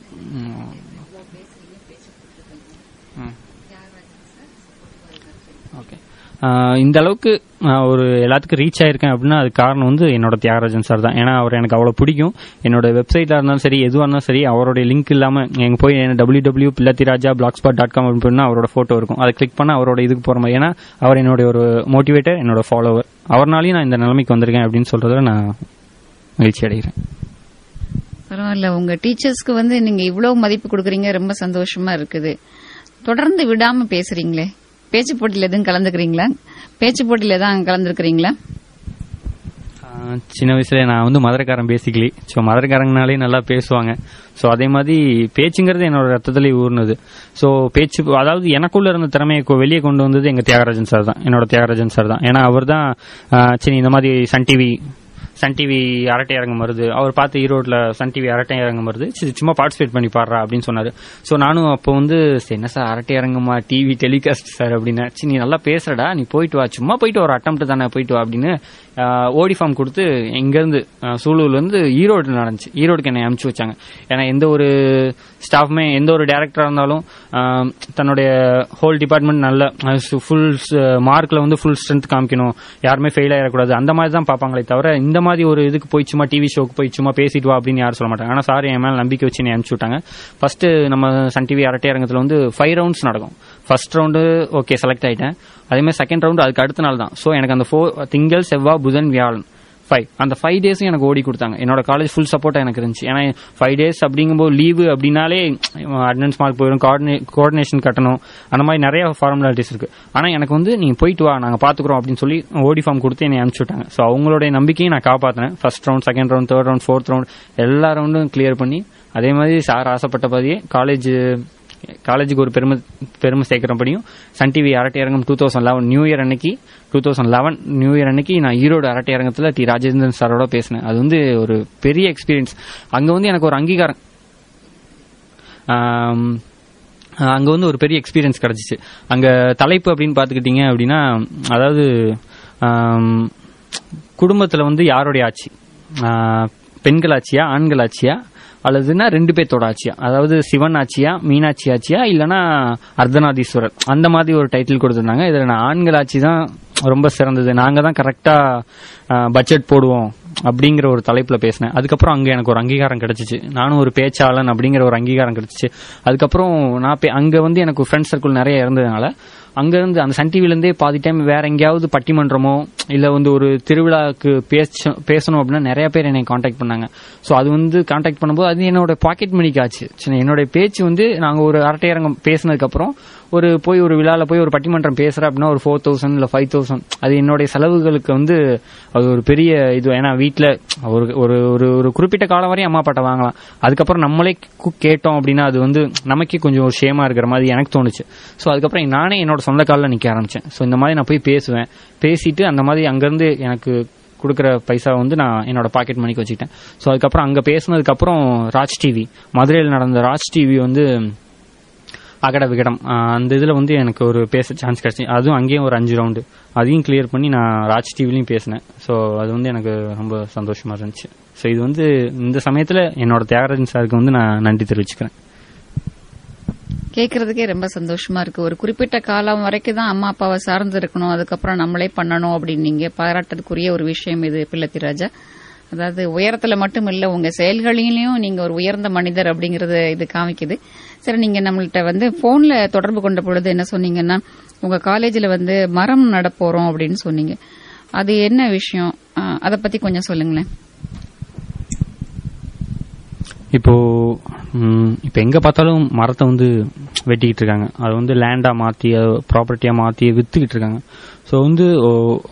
[SPEAKER 4] ஓகே இந்த அளவுக்கு நான் ஒரு எல்லாத்துக்கும் ரீச் ஆயிருக்கேன் அப்படின்னா அது காரணம் வந்து என்னோட தியாகராஜன் சார் தான் ஏன்னா அவர் எனக்கு அவ்வளோ பிடிக்கும் என்னோட வெப்சைட்டாக இருந்தாலும் சரி எதுவாக இருந்தாலும் சரி அவருடைய லிங்க் இல்லாமல் எங்க போய் W W Pillathiraja blogspot dot com அப்படின்னு அவரோட ஃபோட்டோ இருக்கும் அதை கிளிக் பண்ண அவரோட இதுக்கு போகிற மாதிரி ஏன்னா அவர் என்னோட ஒரு மோட்டிவேட்டர் என்னோட ஃபாலோவர் அவர்னாலையும் நான் இந்த நிலைமைக்கு வந்திருக்கேன் அப்படின்னு சொல்றதுல நான் மகிழ்ச்சி அடைகிறேன்
[SPEAKER 1] பரவாயில்ல உங்க டீச்சர்ஸ்க்கு வந்து நீங்க இவ்வளவு மதிப்பு கொடுக்குறீங்க ரொம்ப சந்தோஷமா இருக்குது தொடர்ந்து விடாம பேசுறீங்களே பேச்சு போட்டியில எதுவும் கலந்துக்கிறீங்களா பேச்சு போட்டியில தான் கலந்துருக்கிறீங்களா
[SPEAKER 4] ஆஹ் சின்ன வயசுல நான் வந்து மதுரைக்காரன் பேசிக்கலி ஸோ மதுரைக்காரங்கனாலே நல்லா பேசுவாங்க ஸோ அதே மாதிரி பேச்சுங்கிறது என்னோட ரத்தத்திலே ஊர்னது ஸோ பேச்சு அதாவது எனக்குள்ள இருந்த திறமையை கொ- வெளியே கொண்டு வந்தது எங்க தியாகராஜன் சார் தான் என்னோட தியாகராஜன் சார் தான் ஏன்னா அவர் தான் சரி இந்த மாதிரி சன் டிவி சன் டிவி அரட்டை அரங்கம் வருது அவர் பார்த்து ஈரோட்ல சன் டிவி அரட்டை அரங்கம் வருது சரி சும்மா பார்ட்டிசிபேட் பண்ணி பாடுறா அப்படின்னு சொன்னாரு ஸோ நானும் அப்போ வந்து சரி, என்ன சார் அரட்டை அரங்கமா டிவி டெலிகாஸ்ட் சார் அப்படின்னு சரி நீ நல்லா பேசுறடா நீ போயிட்டு வா சும்மா போயிட்டு ஒரு அட்டம் தானே போயிட்டு வா அப்படின்னு ஆஹ், ஓடி ஃபார்ம் கொடுத்து இங்கேருந்து சூலூர்ல இருந்து ஈரோடு நடந்துச்சு ஈரோடுக்கு என்னை அனுப்பிச்சு வச்சாங்க ஏன்னா எந்த ஒரு ஸ்டாஃப்மே எந்த ஒரு டேரக்டரா இருந்தாலும் ஆஹ், தன்னுடைய ஹோல் டிபார்ட்மெண்ட் நல்ல ஃபுல் மார்க்ல வந்து ஃபுல் ஸ்ட்ரென்த் காமிக்கணும் யாருமே ஃபெயில் ஆயிடக்கூடாது அந்த மாதிரி தான் பார்ப்பாங்களே தவிர இந்த மாதிரி ஒரு இதுக்கு போய் சும்மா டிவி ஷோக்கு போய் சும்மா பேசிட்டு வா அப்படின்னு யாரும் சொல்ல மாட்டாங்க ஆனா சார் என் மேல நம்பிக்கை வச்சு என்னை அனுப்பிச்சு விட்டாங்க ஃபர்ஸ்ட் நம்ம சன் டிவி அரட்டை அரங்கத்துல வந்து ஃபைவ் ரவுண்ட்ஸ் நடக்கும் ஃபர்ஸ்ட் ரவுண்டு ஓகே செலக்ட் ஆயிட்டேன் அதே மாதிரி செகண்ட் ரவுண்டு அதுக்கு அடுத்த நாள் தான் ஸோ எனக்கு அந்த ஃபோர் திங்கள் செவ்வாய் புதன் வியாழன் ஃபைவ் அந்த ஃபைவ் டேஸும் எனக்கு ஓடி கொடுத்தாங்க என்னோட காலேஜ் ஃபுல் சப்போர்ட்டா எனக்கு இருந்துச்சு ஏன்னா ஃபைவ் டேஸ் அப்படிங்கும்போது லீவு அப்படின்னாலே அட்டண்டன்ஸ் மார்க் போயிடும் கோஆர்டினேஷன் கட்டணும் அந்த மாதிரி நிறைய ஃபார்மாலிட்டிஸ் இருக்கு ஆனா எனக்கு வந்து நீங்க போயிட்டு வா நாங்க பாத்துக்கிறோம் அப்படின்னு சொல்லி ஓடி ஃபார்ம் கொடுத்து என்னை அனுப்பிச்சு விட்டாங்க ஸோ அவங்களுடைய நம்பிக்கையை நான் காப்பாத்தினேன் first round second round third round fourth round எல்லா ரவுண்டும் கிளியர் பண்ணி அதே மாதிரி சார் ஆசைப்பட்டபடியே காலேஜ் காலேஜுக்கு ஒரு பெருமை பெருமை சேர்க்கிறபடியும் சன் டிவி அரட்டை அரங்கம் two thousand eleven new year அன்னைக்கு two thousand eleven new year அன்னைக்கு நான் ஈரோடு அரட்டை அரங்கத்தில் டி ராஜேந்திரன் சாரோட பேசினேன் அது வந்து ஒரு பெரிய எக்ஸ்பீரியன்ஸ் அங்க வந்து எனக்கு ஒரு அங்கீகாரம் ஆம், அங்க வந்து ஒரு பெரிய எக்ஸ்பீரியன்ஸ் கிடைச்சிச்சு அங்க தலைப்பு அப்படின்னு பாத்துக்கிட்டீங்க அப்படின்னா அதாவது ஆம், குடும்பத்துல வந்து யாருடைய ஆட்சி ஆ, பெண்கள் ஆட்சியா ஆண்கள் ஆட்சியா அல்லதுன்னா ரெண்டு பேர்த்தோட ஆட்சியா அதாவது சிவன் ஆட்சியா மீனாட்சி ஆட்சியா இல்லனா அர்த்தநாதீஸ்வரர் அந்த மாதிரி ஒரு டைட்டில் கொடுத்திருந்தாங்க இதுல நான் ஆண்கள் ஆட்சி தான் ரொம்ப சிறந்தது நாங்க தான் கரெக்டா பட்ஜெட் போடுவோம் அப்படிங்கிற ஒரு தலைப்புல பேசினேன் அதுக்கப்புறம் அங்க எனக்கு ஒரு அங்கீகாரம் கிடைச்சிச்சு நானும் ஒரு பேச்சாளன் அப்படிங்கிற ஒரு அங்கீகாரம் கிடைச்சிச்சு அதுக்கப்புறம் நான் பே- அங்க வந்து எனக்கு ஃப்ரெண்ட் சர்க்கிள் நிறைய இருந்ததுனால அங்கிருந்து அந்த சன் டிவில இருந்தே பாதி டைம் வேற எங்கேயாவது பட்டிமன்றமோ இல்ல வந்து ஒரு திருவிழாக்கு பேச பேசணும் அப்படின்னா நிறைய பேர் என்னை காண்டாக்ட் பண்ணாங்க ஸோ அது வந்து காண்டாக்ட் பண்ணும்போது அது என்னோட பாக்கெட் மணிக்கு ஆச்சு சரி, என்னோட பேச்சு வந்து நாங்க ஒரு அரட்டையரங்கம் பேசினதுக்கு அப்புறம் ஒரு போய் ஒரு விழால போய் ஒரு பட்டிமன்றம் பேசுறேன் அப்படின்னா ஒரு ஃபோர் தௌசண்ட் இல்ல ஃபைவ் தௌசண்ட் அது என்னுடைய செலவுகளுக்கு வந்து அது ஒரு பெரிய இது ஏன்னா வீட்டில் ஒரு ஒரு ஒரு ஒரு குறிப்பிட்ட காலம் வரையும் அம்மா அப்பாட்ட வாங்கலாம் அதுக்கப்புறம் நம்மளே கு- கேட்டோம் அப்படின்னா அது வந்து நமக்கே கொஞ்சம் ஒரு ஷேமா இருக்கிற மாதிரி எனக்கு தோணுச்சு ஸோ அதுக்கப்புறம் நானே என்னோட சொந்த காலில் நிற்க ஆரம்பிச்சேன் ஸோ இந்த மாதிரி நான் போய் பேசுவேன் பேசிட்டு அந்த மாதிரி அங்கேருந்து எனக்கு கொடுக்குற பைசா வந்து நான் என்னோட பாக்கெட் மணிக்கு வச்சுக்கிட்டேன் ஸோ அதுக்கப்புறம் அங்கே பேசினதுக்கப்புறம் ராஜ் டிவி மதுரையில் நடந்த ராஜ் டிவி வந்து அகட விகடம் ஆஹ் அந்த இதில் வந்து எனக்கு ஒரு பேச சான்ஸ் கிடைச்சி அதுவும் அங்கேயும் ஒரு அஞ்சு ரவுண்டு அதையும் கிளியர் பண்ணி நான் ராஜ் டிவிலையும் பேசினேன் ஸோ அது வந்து எனக்கு ரொம்ப சந்தோஷமா இருந்துச்சு ஸோ இது வந்து இந்த சமயத்தில் என்னோட தியாகராஜன் சாருக்கு வந்து நான் நன்றி தெரிவிச்சுக்கிறேன்
[SPEAKER 1] கேட்கறதுக்கே ரொம்ப சந்தோஷமா இருக்கு ஒரு குறிப்பிட்ட காலம் வரைக்கும் தான் அம்மா அப்பாவை சார்ந்து இருக்கணும் அதுக்கப்புறம் நம்மளே பண்ணணும் அப்படின்னு நீங்க பாராட்டதுக்குரிய ஒரு விஷயம் இது பிள்ளத்தி ராஜா அதாவது உயரத்துல மட்டும் இல்ல உங்க செயல்களிலையும் நீங்க ஒரு உயர்ந்த மனிதர் அப்படிங்கறது இது காமிக்குது சரி நீங்க நம்மள்ட்ட வந்து போன்ல தொடர்பு கொண்ட பொழுது என்ன சொன்னீங்கன்னா உங்க காலேஜ்ல வந்து மரம் நட போறோம் அப்படின்னு சொன்னீங்க அது என்ன விஷயம் அஹ், அத பத்தி கொஞ்சம் சொல்லுங்களேன்
[SPEAKER 4] இப்போ ம், இப்போ எங்க பார்த்தாலும் மரத்தை வந்து வெட்டிக்கிட்டு இருக்காங்க அதை வந்து லேண்டா மாத்தி ப்ராப்பர்ட்டியா மாத்தி வித்துக்கிட்டு இருக்காங்க ஸோ வந்து ஓ,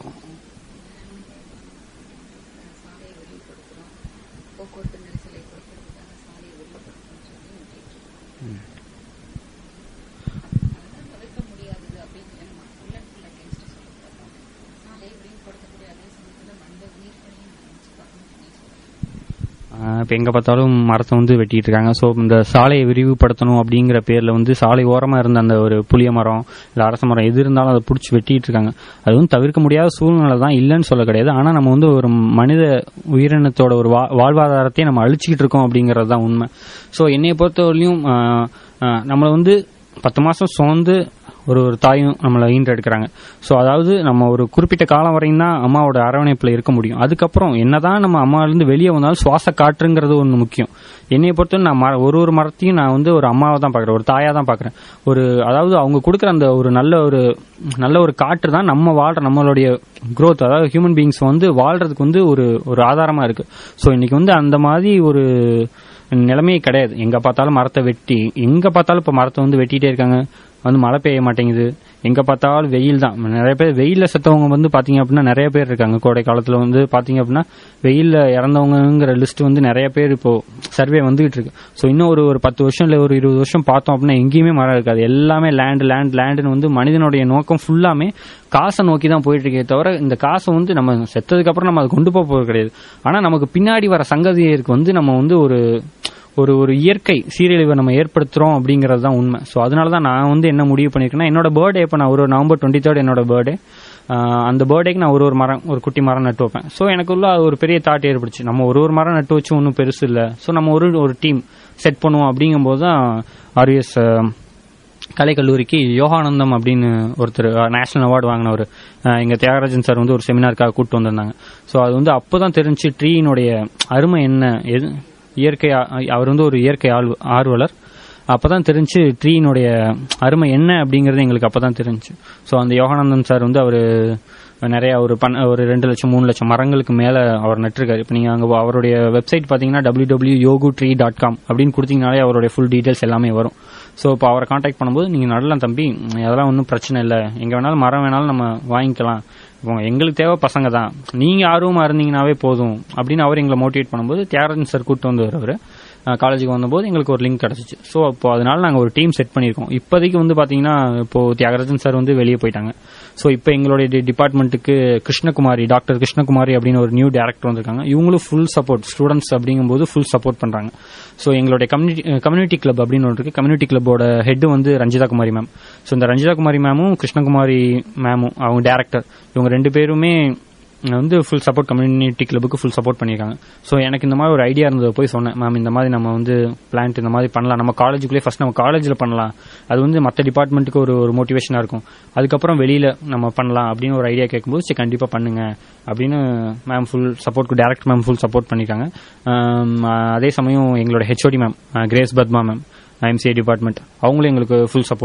[SPEAKER 4] ஆஹ் இப்ப எங்க பார்த்தாலும் மரத்தை வந்து வெட்டிட்டு இருக்காங்க ஸோ இந்த சாலையை விரிவுபடுத்தணும் அப்படிங்கிற பேர்ல வந்து சாலை ஓரமா இருந்த அந்த ஒரு புளிய மரம் இல்ல அரச மரம் எது இருந்தாலும் அதை பிடிச்சி வெட்டிட்டு இருக்காங்க அது வந்து தவிர்க்க முடியாத சூழ்நிலை தான் இல்லைன்னு சொல்ல கிடையாது ஆனா நம்ம வந்து ஒரு மனித உயிரினத்தோட ஒரு வா- வாழ்வாதாரத்தை நம்ம அழிச்சுக்கிட்டு இருக்கோம் அப்படிங்கறது தான் உண்மை ஸோ என்னைய பொறுத்தவரையிலும் ஆஹ், ஆஹ், நம்மளை வந்து பத்து மாசம் சுமந்து ஒரு ஒரு தாயும் நம்மளை ஈன்றெடுக்கிறாங்க ஸோ அதாவது நம்ம ஒரு குறிப்பிட்ட காலம் வரையும் தான் அம்மாவோட அரவணைப்பில் இருக்க முடியும் அதுக்கப்புறம் என்னதான் நம்ம அம்மாவிலேருந்து வெளியே வந்தாலும் சுவாச காற்றுங்கிறது ஒன்று முக்கியம் என்னைய பொறுத்தவரை நான் மர- ஒரு ஒரு மரத்தையும் நான் வந்து ஒரு அம்மாவை தான் பார்க்குறேன் ஒரு தாயாக தான் பார்க்குறேன் ஒரு அதாவது அவங்க கொடுக்குற அந்த ஒரு நல்ல ஒரு நல்ல ஒரு காற்று தான் நம்ம வாழ்ற நம்மளுடைய growth அதாவது ஹியூமன் பீயிங்ஸ் வந்து வாழ்றதுக்கு வந்து ஒரு ஒரு ஆதாரமாக இருக்கு ஸோ இன்னைக்கு வந்து அந்த மாதிரி ஒரு நிலைமையே கிடையாது எங்க பார்த்தாலும் மரத்தை வெட்டி எங்க பார்த்தாலும் இப்ப மரத்தை வந்து வெட்டிட்டே இருக்காங்க வந்து மழை பெய்ய மாட்டேங்குது எங்க பார்த்தாலும் வெயில் தான் நிறைய பேர் வெயில்ல செத்தவங்க வந்து பாத்தீங்க அப்படின்னா நிறைய பேர் இருக்காங்க கோடை காலத்துல வந்து பாத்தீங்க அப்படின்னா வெயில்ல இறந்தவங்கங்கிற லிஸ்ட் வந்து நிறைய பேர் இப்போ சர்வே வந்துகிட்டு இருக்கு ஸோ இன்னும் ஒரு ஒரு பத்து வருஷம் இல்ல ஒரு இருபது வருஷம் பார்த்தோம் அப்படின்னா எங்கேயுமே மரம் இருக்காது எல்லாமே லேண்ட் லேண்ட் லேண்டுன்னு வந்து மனிதனுடைய நோக்கம் ஃபுல்லாமே காசை நோக்கி தான் போயிட்டு இருக்கே தவிர இந்த காசை வந்து நம்ம செத்ததுக்கு அப்புறம் நம்ம அதை கொண்டு போக போறது கிடையாது ஆனா நமக்கு பின்னாடி வர சங்கதியருக்கு வந்து நம்ம வந்து ஒரு ஒரு ஒரு இயற்கை சீரழிவை நம்ம ஏற்படுத்துறோம் அப்படிங்கிறது தான் உண்மை ஸோ அதனால தான் நான் வந்து என்ன முடிவு பண்ணியிருக்கேன்னா என்னோட பர்த்டே இப்போ நான் ஒரு நவம்பர் டுவெண்ட்டி தேர்ட் என்னோட பர்த்டே அந்த பர்த்டேக்கு நான் ஒரு ஒரு மரம் ஒரு குட்டி மரம் நட்டு வைப்பேன் ஸோ எனக்குள்ள அது ஒரு பெரிய தாட் ஏற்படுச்சு நம்ம ஒரு ஒரு மரம் நட்டு வச்சு ஒன்றும் பெருசு இல்லை ஸோ நம்ம ஒரு ஒரு டீம் செட் பண்ணுவோம் அப்படிங்கும்போது தான் ஆர்விஎஸ் கலைக்கல்லூரிக்கு யோகானந்தம் அப்படின்னு ஒருத்தர் நேஷனல் அவார்டு வாங்கினவர் எங்க தியாகராஜன் சார் வந்து ஒரு செமினாருக்காக கூப்பிட்டு வந்திருந்தாங்க ஸோ அது வந்து அப்போதான் தெரிஞ்சு ட்ரீனுடைய அருமை என்ன எது இயற்கை ஆ- அவர் வந்து ஒரு இயற்கை ஆழ்வு ஆர்வலர் அப்பதான் தெரிஞ்சு ட்ரீனுடைய அருமை என்ன அப்படிங்கறது எங்களுக்கு அப்பதான் தெரிஞ்சு ஸோ அந்த யோகானந்தம் சார் வந்து அவர் நிறைய ஒரு பண் ஒரு ரெண்டு லட்சம் மூணு லட்சம் மரங்களுக்கு மேல அவர் நட்டிருக்காரு இப்போ நீங்க அங்க அவருடைய வெப்சைட் பாத்தீங்கன்னா W W Yogu tree dot com அப்படின்னு கொடுத்தீங்கனாலே அவருடைய ஃபுல் டீடைல்ஸ் எல்லாமே வரும் ஸோ இப்போ அவரை காண்டாக்ட் பண்ணும்போது நீங்க நடலாம் தம்பி ம், அதெல்லாம் ஒன்றும் பிரச்சனை இல்லை எங்க வேணாலும் மரம் வேணாலும் நம்ம வாங்கிக்கலாம் இப்போ எங்களுக்கு தேவை பசங்க தான் நீங்க ஆர்வமா இருந்தீங்கன்னாவே போதும் அப்படின்னு அவர் எங்களை மோட்டிவேட் பண்ணும்போது தியாகராஜன் சார் கூட்டு வந்து அவர் காலேஜுக்கு வந்தபோது எங்களுக்கு ஒரு லிங்க் கிடைச்சிச்சு ஸோ அப்போ அதனால நாங்கள் ஒரு டீம் செட் பண்ணியிருக்கோம் இப்போதைக்கு வந்து பாத்தீங்கன்னா இப்போ தியாகராஜன் சார் வந்து வெளியே போயிட்டாங்க ஸோ இப்போ எங்களுடைய டிபார்ட்மெண்ட்டுக்கு கிருஷ்ணகுமாரி டாக்டர் கிருஷ்ணகுமாரி அப்படின்னு ஒரு நியூ டேரக்டர் வந்திருக்காங்க இவங்களும் ஃபுல் சப்போர்ட் ஸ்டூடெண்ட்ஸ் அப்படிங்கும்போது ஃபுல் சப்போர்ட் பண்றாங்க ஸோ எங்களுடைய கம்யூனிட்டி கம்யூனிட்டி கிளப் அப்படின்னு ஒன்று இருக்கு கம்யூனிட்டி கிளப்போட ஹெட் வந்து ரஞ்சிதா குமாரி மேம் ஸோ இந்த ரஞ்சிதா குமாரி மேமும் கிருஷ்ணகுமாரி மேமும் அவங்க டேரக்டர் இவங்க ரெண்டு பேருமே வந்து ஃபுல் சப்போர்ட் கம்யூனிட்டி கிளப்புக்கு ஃபுல் சப்போர்ட் பண்ணியிருக்காங்க ஸோ எனக்கு இந்த மாதிரி ஒரு ஐடியா இருந்தது போய் சொன்னேன் மேம் இந்த மாதிரி நம்ம வந்து பிளான்ட் இந்த மாதிரி பண்ணலாம் நம்ம காலேஜுக்குள்ளே ஃபர்ஸ்ட் நம்ம காலேஜில் பண்ணலாம் அது வந்து மற்ற டிபார்ட்மெண்ட்டுக்கு ஒரு ஒரு மோட்டிவேஷனாக இருக்கும் அதுக்கப்புறம் வெளியில் நம்ம பண்ணலாம் அப்படின்னு ஒரு ஐடியா கேட்கும்போது சரி கண்டிப்பாக பண்ணுங்க அப்படின்னு ma'am full support director ma'am full support பண்ணியிருக்காங்க ஆம், அதே சமயம் எங்களோட HOD ma'am Grace Padma ma'am MCA department அவங்களும் எங்களுக்கு ஃபுல் சப்போர்ட்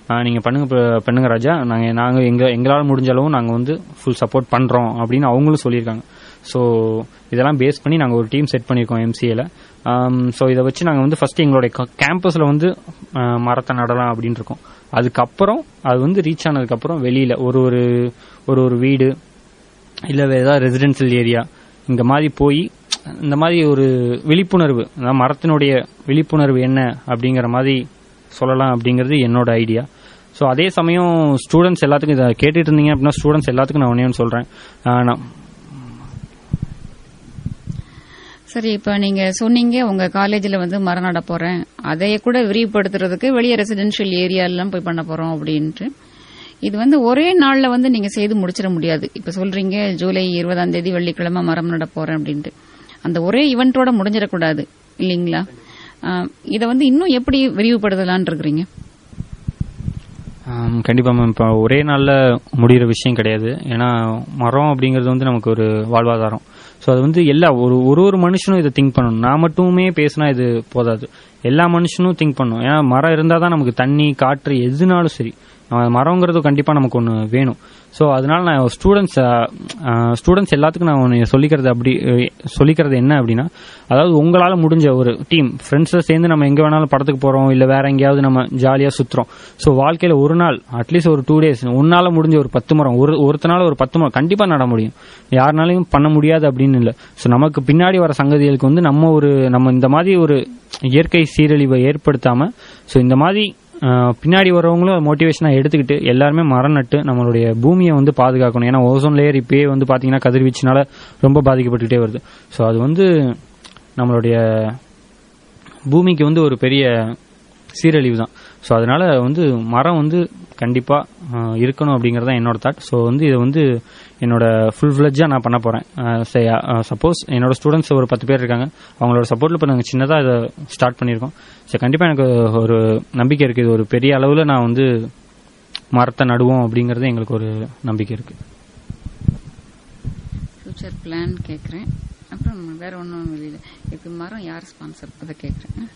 [SPEAKER 4] ஆஹ் நீங்க பண்ணுங்க ப- பண்ணுங்க ராஜா நாங்க நாங்க எங்க எங்களால முடிஞ்ச அளவு நாங்க வந்து ஃபுல் சப்போர்ட் பண்றோம் அப்படின்னு அவங்களும் சொல்லியிருக்காங்க ஸோ இதெல்லாம் பேஸ் பண்ணி நாங்கள் ஒரு டீம் செட் பண்ணியிருக்கோம் எம்சிஏல ஸோ இதை வச்சு நாங்கள் வந்து ஃபர்ஸ்ட் எங்களுடைய கேம்பஸில் வந்து ஆஹ் மரத்தை நடலாம் அப்படின்னு இருக்கோம் அதுக்கப்புறம் அது வந்து ரீச் ஆனதுக்கப்புறம் வெளியில ஒரு ஒரு ஒரு ஒரு வீடு இல்லை வேற ஏதாவது ரெசிடென்சியல் ஏரியா இந்த மாதிரி போய் இந்த மாதிரி ஒரு விழிப்புணர்வு அதாவது மரத்தினுடைய விழிப்புணர்வு என்ன அப்படிங்கிற மாதிரி சொல்லலாம் அப்படிங்கிறது என்னோட ஐடியா ஸோ அதே சமயம் ஸ்டூடெண்ட்ஸ் எல்லாத்துக்கும் இதை கேட்டுட்டு இருந்தீங்க அப்படின்னா ஸ்டூடெண்ட்ஸ் எல்லாத்துக்கும் நான் ஒன்றே ஒன்று சொல்கிறேன் நான்
[SPEAKER 1] சரி இப்ப நீங்க சொன்னீங்க உங்க காலேஜ்ல வந்து மரம் நட போறேன் அதைய கூட விரிவுபடுத்துறதுக்கு வெளியே ரெசிடென்ஷியல் ஏரியாலாம் போய் பண்ண போறோம் அப்படின்ட்டு இது வந்து ஒரே நாள்ல வந்து நீங்க செய்து முடிச்சிட முடியாது இப்ப சொல்றீங்க ஜூலை இருபதாம் தேதி வெள்ளிக்கிழமை மரம் நட போறேன் அப்படின்ட்டு அந்த ஒரே ஈவெண்டோட முடிஞ்சிடக்கூடாது இல்லைங்களா ஆஹ் இதை வந்து இன்னும் எப்படி விரிவுபடுத்தலாம்னு இருக்கிறீங்க
[SPEAKER 4] ஆம், கண்டிப்பா மேம் இப்போ ஒரே நாள்ல முடிகிற விஷயம் கிடையாது ஏன்னா மரம் அப்படிங்கிறது வந்து நமக்கு ஒரு வாழ்வாதாரம் ஸோ அது வந்து எல்லா ஒரு ஒரு ஒரு மனுஷனும் இதை திங்க் பண்ணணும் நான் மட்டுமே பேசினா இது போதாது எல்லா மனுஷனும் திங்க் பண்ணணும் ஏன்னா மரம் இருந்தால் தான் நமக்கு தண்ணி காற்று எதுனாலும் சரி அஹ் மரங்கிறது கண்டிப்பாக நமக்கு ஒன்று வேணும் ஸோ அதனால நான் ஸ்டூடெண்ட்ஸ் ஸ்டூடெண்ட்ஸ் எல்லாத்துக்கும் நான் ஒன்று சொல்லிக்கிறது அப்படி அஹ், சொல்லிக்கிறது என்ன அப்படின்னா அதாவது உங்களால் முடிஞ்ச ஒரு டீம் ஃப்ரெண்ட்ஸை சேர்ந்து நம்ம எங்கே வேணாலும் படத்துக்கு போகிறோம் இல்லை வேற எங்கேயாவது நம்ம ஜாலியாக சுற்றுறோம் ஸோ வாழ்க்கையில் ஒரு நாள் அட்லீஸ்ட் ஒரு டூ டேஸ் உன்னால முடிஞ்ச ஒரு பத்து மரம் ஒரு ஒருத்தனால ஒரு பத்து மரம் கண்டிப்பாக நட முடியும் யாருனாலையும் பண்ண முடியாது அப்படின்னு இல்லை ஸோ நமக்கு பின்னாடி வர சங்கதிகளுக்கு வந்து நம்ம ஒரு நம்ம இந்த மாதிரி ஒரு இயற்கை சீரழிவை ஏற்படுத்தாம ஸோ இந்த மாதிரி ஆஹ், பின்னாடி வரவங்களும் மோட்டிவேஷனாக எடுத்துக்கிட்டு எல்லாருமே மரம் நட்டு நம்மளுடைய பூமியை வந்து பாதுகாக்கணும் ஏன்னா ஓசோன் லேயர் இப்பயே வந்து பார்த்தீங்கன்னா கதிர்வீச்சுனால ரொம்ப பாதிக்கப்பட்டுக்கிட்டே வருது ஸோ அது வந்து நம்மளுடைய பூமிக்கு வந்து ஒரு பெரிய சீரழிவு தான் ஸோ அதனால வந்து மரம் வந்து கண்டிப்பாக இருக்கணும் அப்படிங்கிறது தான் என்னோட தாட் ஸோ வந்து இதை வந்து என்னோட ஃபுல் ஃப்ளெஜ்ஜாக நான் பண்ண போகிறேன் சப்போஸ் என்னோட ஸ்டூடெண்ட்ஸ் ஒரு பத்து பேர் இருக்காங்க அவங்களோட சப்போர்ட்டில் இப்போ நாங்கள் சின்னதாக இதை ஸ்டார்ட் பண்ணியிருக்கோம் ஸோ கண்டிப்பாக எனக்கு ஒரு நம்பிக்கை இருக்குது இது ஒரு பெரிய அளவில் நான் வந்து மரத்தை நடுவோம் அப்படிங்கிறது எங்களுக்கு ஒரு நம்பிக்கை இருக்குது
[SPEAKER 1] ஃபியூச்சர் பிளான் கேட்குறேன் அப்புறம் வேற ஒன்றும் வெளியில இப்போ மரம் யார் ஸ்பான்சர் அதை கேட்குறேன்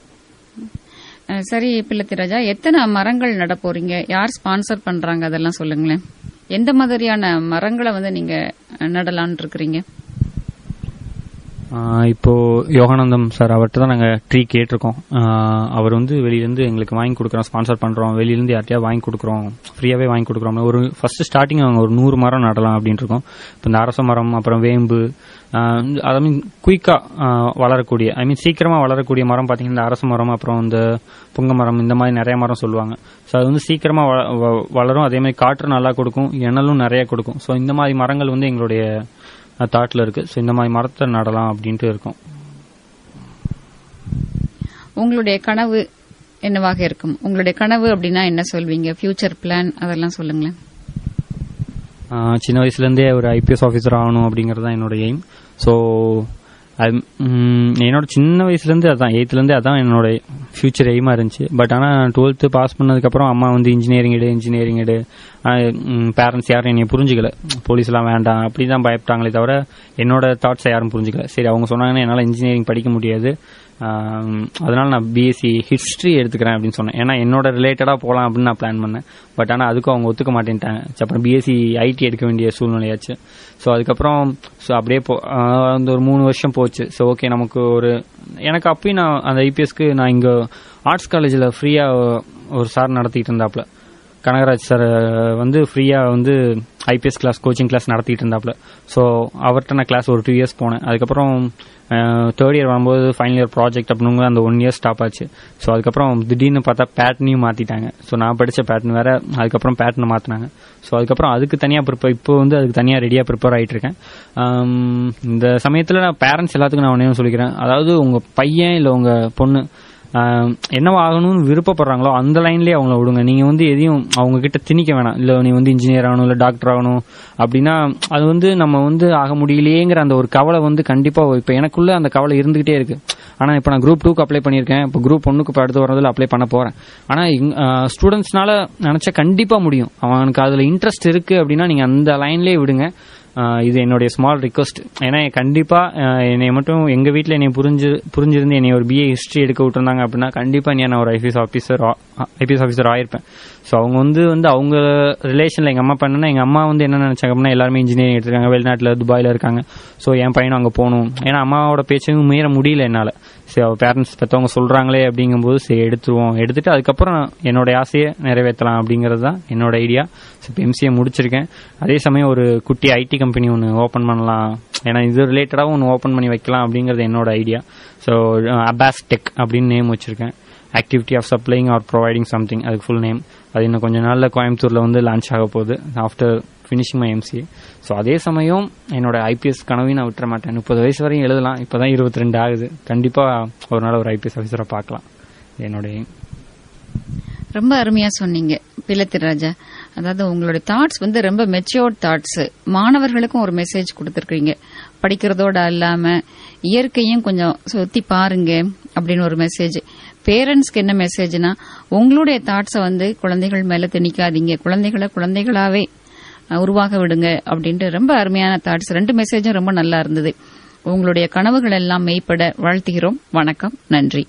[SPEAKER 1] சரி பிள்ளத்தி ராஜா எத்தனை மரங்கள் நட போறீங்க யார் ஸ்பான்சர் பண்றாங்க அதெல்லாம் சொல்லுங்களேன் எந்த மாதிரியான மரங்களை வந்து நீங்க நடலாம்னு இருக்கிறீங்க
[SPEAKER 4] ஆஹ் இப்போ யோகானந்தம் சார் அவர்கிட்ட தான் நாங்கள் ட்ரீ கேட்டிருக்கோம் ஆஹ் அவர் வந்து வெளியிலேருந்து எங்களுக்கு வாங்கி கொடுக்குறோம் ஸ்பான்சர் பண்ணுறோம் வெளியிலேருந்து யார்ட்டையா வாங்கி கொடுக்குறோம் ஃப்ரீயாகவே வாங்கி கொடுக்குறோம் ஒரு ஃபர்ஸ்ட் ஸ்டார்டிங் அவங்க ஒரு நூறு மரம் நடலாம் அப்படின்ட்டு இருக்கோம் இப்போ இந்த அரச மரம் அப்புறம் வேம்பு ஐ மீன் குயிக்காக வளரக்கூடிய ஐ மீன் சீக்கிரமாக வளரக்கூடிய மரம் பார்த்தீங்கன்னா இந்த அரச மரம் அப்புறம் இந்த புங்க மரம் இந்த மாதிரி நிறைய மரம் சொல்லுவாங்க ஸோ அது வந்து சீக்கிரமாக வளரும் அதே மாதிரி காற்று நல்லா கொடுக்கும் இணலும் நிறைய கொடுக்கும் ஸோ இந்த மாதிரி மரங்கள் வந்து எங்களுடைய தாட்டில் இருக்கு ஸோ இந்த மாதிரி மரத்தை நடலாம் அப்படின்ட்டு இருக்கோம்
[SPEAKER 1] உங்களுடைய கனவு என்னவாக இருக்கும் உங்களுடைய கனவு அப்படின்னா என்ன சொல்வீங்க ஃபியூச்சர் பிளான் அதெல்லாம் சொல்லுங்களேன்
[SPEAKER 4] ஆஹ் சின்ன வயசுலேருந்தே ஒரு ஐபிஎஸ் ஆஃபீஸர் ஆகணும் அப்படிங்கிறது தான் என்னோட எய்ம் ஸோ அது ம், என்னோட சின்ன வயசுலேருந்து அதான் எயித்துலேருந்தே அதான் என்னோட ஃபியூச்சர் எய்மாக இருந்துச்சு பட் ஆனால் டுவெல்த்து பாஸ் பண்ணதுக்கப்புறம் அம்மா வந்து இன்ஜினியரிங் எடு இன்ஜினியரிங் எடு பேரண்ட்ஸ் யாரும் என்னை புரிஞ்சுக்கல போலீஸ்லாம் வேண்டாம் அப்படி தான் பயப்பட்டாங்களே தவிர என்னோட தாட்ஸை யாரும் புரிஞ்சுக்கல சரி அவங்க சொன்னாங்கன்னா என்னால் இன்ஜினியரிங் படிக்க முடியாது ஆம், அதனால நான் பிஎஸ்சி ஹிஸ்ட்ரி எடுத்துக்கிறேன் அப்படின்னு சொன்னேன் ஏன்னா என்னோட ரிலேட்டடாக போகலாம் அப்படின்னு நான் பிளான் பண்ணேன் பட் ஆனால் அதுக்கும் அவங்க ஒத்துக்க மாட்டேன்ட்டாங்க சரி, அப்புறம் பிஎஸ்சி ஐடி எடுக்க வேண்டிய சூழ்நிலையாச்சு ஸோ அதுக்கப்புறம் ஸோ அப்படியே போ ஆஹ் அந்த ஒரு மூணு வருஷம் போச்சு ஸோ ஓகே நமக்கு ஒரு எனக்கு அப்பயும் நான் அந்த ஐபிஎஸ்க்கு நான் இங்கே ஆர்ட்ஸ் காலேஜில் ஃப்ரீயாக ஒரு சார் நடத்திட்டு இருந்தாப்புல கனகராஜ் சார் வந்து ஃப்ரீயாக வந்து ஐபிஎஸ் கிளாஸ் கோச்சிங் கிளாஸ் நடத்திட்டு இருந்தாப்புல ஸோ அவர்கிட்ட நான் கிளாஸ் ஒரு டூ இயர்ஸ் போனேன் அதுக்கப்புறம் தேர்ட் இயர் வரும்போது ஃபைனல் இயர் ப்ராஜெக்ட் அப்படின்னு அந்த ஒன் இயர் ஸ்டாப் ஆச்சு ஸோ அதுக்கப்புறம் திடீர்னு பார்த்தா பேட்டர்னையும் மாற்றிட்டாங்க ஸோ நான் படித்த பேட்டர்ன் வேற அதுக்கப்புறம் பேட்டர்னை மாற்றினாங்க ஸோ அதுக்கப்புறம் அதுக்கு தனியாக ப்ரிப்பேர் இப்போ வந்து அதுக்கு தனியாக ரெடியாக ப்ரிப்பேர் ஆகிட்டு இருக்கேன் ஆம், இந்த சமயத்தில் நான் பேரண்ட்ஸ் எல்லாத்துக்கும் நான் ஒன்றே சொல்லிக்கிறேன் அதாவது உங்கள் பையன் இல்லை உங்கள் பொண்ணு ஆஹ் என்னவா ஆகணும்னு விருப்பப்படுறாங்களோ அந்த லைன்லயே அவங்கள விடுங்க நீங்க வந்து எதையும் அவங்க கிட்ட திணிக்க வேணாம் இல்ல நீ வந்து இன்ஜினியர் ஆகணும் இல்ல டாக்டர் ஆகணும் அப்படின்னா அது வந்து நம்ம வந்து ஆக முடியலையேங்கிற அந்த ஒரு கவலை வந்து கண்டிப்பா இப்ப எனக்குள்ள அந்த கவலை இருந்துகிட்டே இருக்கு ஆனா இப்ப நான் குரூப் டூக்கு அப்ளை பண்ணியிருக்கேன் இப்போ குரூப் ஒன்னுக்கு இப்போ அடுத்து வரதுல அப்ளை பண்ண போறேன் ஆனா ஸ்டூடெண்ட்ஸ்னால நினைச்சா கண்டிப்பா முடியும் அவனுக்கு அதுல இன்ட்ரெஸ்ட் இருக்கு அப்படின்னா நீங்க அந்த லைன்லயே விடுங்க ஆஹ் இது என்னுடைய ஸ்மால் ரிக்வஸ்ட் ஏன்னா கண்டிப்பா ஆஹ் என்னை மட்டும் எங்க வீட்ல என்னை புரிஞ்சு புரிஞ்சிருந்து என்னை ஒரு பிஏ ஹிஸ்டரி எடுக்க விட்டுருந்தாங்க அப்படின்னா கண்டிப்பா நீ நான் ஒரு ஐபிஎஸ் ஆஃபீஸர் ஐபிஎஸ் ஆஃபீஸர் ஆயிருப்பேன் ஸோ அவங்க வந்து வந்து அவங்க ரிலேஷன்ல எங்க அம்மா பண்ணனா எங்க அம்மா வந்து என்ன நினைச்சாங்க அப்படின்னா எல்லாருமே இன்ஜினியரிங் எடுத்திருக்காங்க வெளிநாட்டுல துபாயில இருக்காங்க ஸோ என் பையனும் அங்க போகணும் ஏன்னா அம்மாவோட பேச்சையும் மீற முடியல என்னால சரி அவ பேரண்ட்ஸ் பெற்றவங்க சொல்றாங்களே அப்படிங்கும்போது சரி எடுத்துருவோம் எடுத்துட்டு அதுக்கப்புறம் என்னோட ஆசையை நிறைவேற்றலாம் அப்படிங்கிறது தான் என்னோட ஐடியா ஸோ இப்போ எம்சிஏ முடிச்சிருக்கேன் அதே சமயம் ஒரு குட்டி ஐடி கம்பெனி ஒன்று ஓப்பன் பண்ணலாம் ஏன்னா இது ரிலேட்டடாகவும் ஒன்று ஓப்பன் பண்ணி வைக்கலாம் அப்படிங்கிறது என்னோட ஐடியா ஸோ அபாஸ் டெக் அப்படின்னு நேம் வச்சிருக்கேன் activity of supplying or providing something அதுக்கு ஃபுல் நேம் அது இன்னும் கொஞ்ச நாள்ல கோயம்புத்தூர்ல வந்து லான்ச் ஆக போகுது after finishing my MCA so அதே சமயம் என்னோட ஐபிஎஸ் கனவையும் நான் விட்டுற மாட்டேன் முப்பது வயசு வரையும் எழுதலாம் இப்போதான் இருபத்தி ரெண்டு ஆகுது கண்டிப்பா ஒரு நாள் ஒரு ஐபிஎஸ் ஆஃபீஸரை பார்க்கலாம் என்னோட aim.
[SPEAKER 1] ரொம்ப அருமையா சொன்னீங்க பிள்ளத்திராஜா அதாவது உங்களுடைய தாட்ஸ் வந்து ரொம்ப மெச்சோர்ட் தாட்ஸ் மாணவர்களுக்கும் ஒரு மெசேஜ் கொடுத்துருக்கீங்க படிக்கிறதோட இல்லாம இயற்கையும் கொஞ்சம் சுத்தி பாருங்க அப்படின்னு ஒரு மெசேஜ் பேரண்ட்ஸ்க்கு என்ன மெசேஜ்னா உங்களுடைய தாட்ஸை வந்து குழந்தைகள் மேல திணிக்காதீங்க குழந்தைகளை குழந்தைகளாவே அஹ், உருவாக விடுங்க அப்படின்ட்டு ரொம்ப அருமையான தாட்ஸ் ரெண்டு மெசேஜும் ரொம்ப நல்லா இருந்தது உங்களுடைய கனவுகள் எல்லாம் மெய்ப்பட வாழ்த்துகிறோம் வணக்கம் நன்றி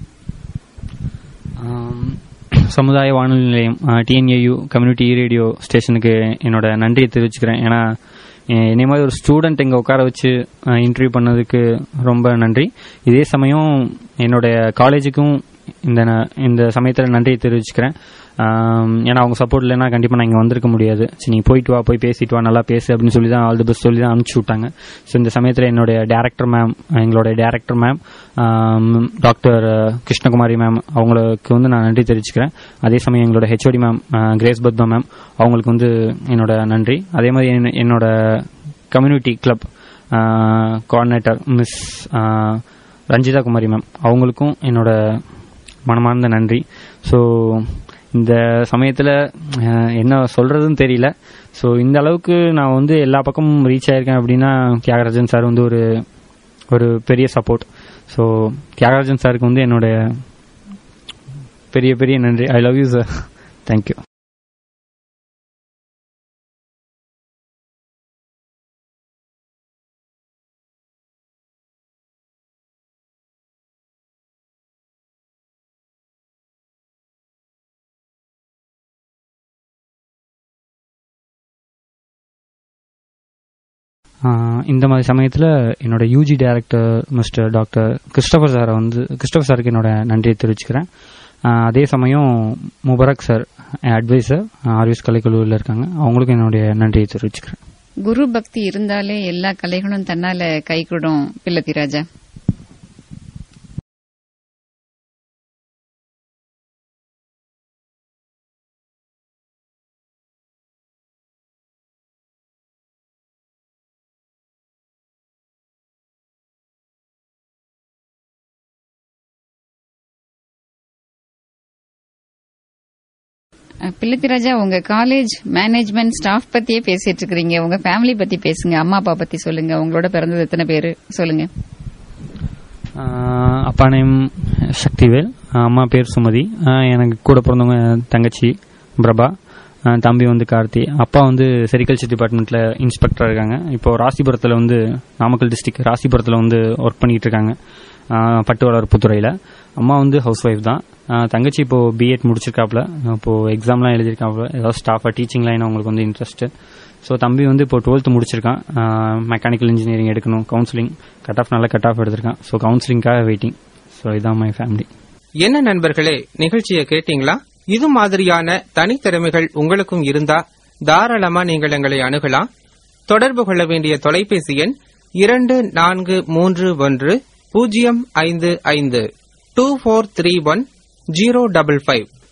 [SPEAKER 4] ஆம், சமுதாய வானொலி நிலையம் டிஎன்ஏயு கம்யூனிட்டி ரேடியோ ஸ்டேஷனுக்கு என்னோட நன்றியை தெரிவிச்சுக்கிறேன் ஏன்னா எ- என்னை மாதிரி ஒரு ஸ்டூடெண்ட் இங்கே உட்கார வச்சு இன்டர்வியூ பண்ணதுக்கு ரொம்ப நன்றி இதே சமயம் என்னோட காலேஜுக்கும் இந்த ந- இந்த சமயத்தில் நன்றியை தெரிவிச்சுக்கிறேன் ஆம், ஏன்னா அவங்க சப்போர்ட் இல்லைன்னா கண்டிப்பாக நான் இங்கே வந்திருக்க முடியாது சரி நீ போயிட்டு வா போய் பேசிட்டு வா நல்லா பேசு அப்படின்னு சொல்லி தான் ஆல் தி பெஸ்ட் சொல்லி தான் அனுப்பிச்சு விட்டாங்க ஸோ இந்த சமயத்தில் என்னுடைய டேரக்டர் மேம் எங்களோட director ma'am doctor Krishnakumari ma'am அவங்களுக்கு வந்து நான் நன்றி தெரிவிச்சுக்கிறேன் அதே சமயம் எங்களோட HOD ma'am Grace Padma ma'am அவங்களுக்கு வந்து என்னோட நன்றி அதே மாதிரி என்ன- என்னோட community club coordinator miss Ranjitha Kumari ma'am அவங்களுக்கும் என்னோட மனமார்ந்த நன்றி ஸோ இந்த சமயத்தில் என்ன சொல்றதுன்னு தெரியல ஸோ இந்த அளவுக்கு நான் வந்து எல்லா பக்கமும் ரீச் ஆயிருக்கேன் அப்படின்னா தியாகராஜன் சார் வந்து ஒரு ஒரு பெரிய சப்போர்ட் ஸோ தியாகராஜன் சாருக்கு வந்து என்னோட பெரிய பெரிய நன்றி I love you sir thank you ஆஹ் இந்த மாதிரி சமயத்தில் என்னோட UG director mister doctor Christopher சாரை வந்து கிறிஸ்டபர் சாருக்கு என்னோட நன்றியை தெரிவிச்சுக்கிறேன் ஆஹ் அதே சமயம் முபரக் சார் அட்வைசர் ஆர்விஎஸ் கலைக்கல்லூரியில் இருக்காங்க அவங்களுக்கும் என்னுடைய நன்றியை தெரிவிச்சுக்கிறேன்
[SPEAKER 1] குரு பக்தி இருந்தாலே எல்லா கலைகளும் தன்னால கைகூடும் பிள்ளத்தி ராஜா பிள்ளத்தி ராஜா உங்க காலேஜ் மேனேஜ்மெண்ட் ஸ்டாஃப் பத்தியே பேசிட்டு இருக்கிறீங்க உங்க ஃபேமிலி பத்தி பேசுங்க அம்மா அப்பா பத்தி சொல்லுங்க உங்களோட பிறந்தது எத்தனை பேரு சொல்லுங்க
[SPEAKER 4] ஆஹ் அப்பா நேம் சக்திவேல் ஆஹ் அம்மா பேர் சுமதி ஆஹ் எனக்கு கூட பிறந்தவங்க தங்கச்சி பிரபா ஆஹ் தம்பி வந்து கார்த்தி அப்பா வந்து செரிகல்ச்சர் டிபார்ட்மெண்ட்ல இன்ஸ்பெக்டரா இருக்காங்க இப்போ ராசிபுரத்தில் வந்து நாமக்கல் டிஸ்ட்ரிக்ட் ராசிபுரத்தில் வந்து ஒர்க் பண்ணிட்டு இருக்காங்க ஆஹ் பட்டு வளர்ப்புத்துறையில அம்மா வந்து ஹவுஸ் ஒய்ஃப் தான் ஆஹ் தங்கச்சி இப்போ பிஎட் முடிச்சிருக்காப்ல இப்போ எக்ஸாம்லாம் எழுதியிருக்காப்ல ஏதாவது ஸ்டாஃபா டீச்சிங் லைன் அவங்களுக்கு வந்து இன்ட்ரெஸ்ட் ஸோ தம்பி வந்து இப்போ டுவெல்த் முடிச்சிருக்கான் மெக்கானிக்கல் இன்ஜினியரிங் எடுக்கணும் கவுன்சிலிங் கட் ஆஃப் நல்ல கட் ஆஃப் எடுத்திருக்கான் ஸோ கவுன்சிலிங்காக வெயிட்டிங் ஸோ இதான் மை ஃபேமிலி
[SPEAKER 3] என்ன நண்பர்களே நிகழ்ச்சியை கேட்டீங்களா இது மாதிரியான தனித்திறமைகள் உங்களுக்கும் இருந்தா தாராளமா நீங்கள் எங்களை அணுகலாம் தொடர்பு கொள்ள வேண்டிய தொலைபேசி எண் இரண்டு நான்கு மூன்று ஒன்று பூஜ்ஜியம் ஐந்து ஐந்து two four three one zero double five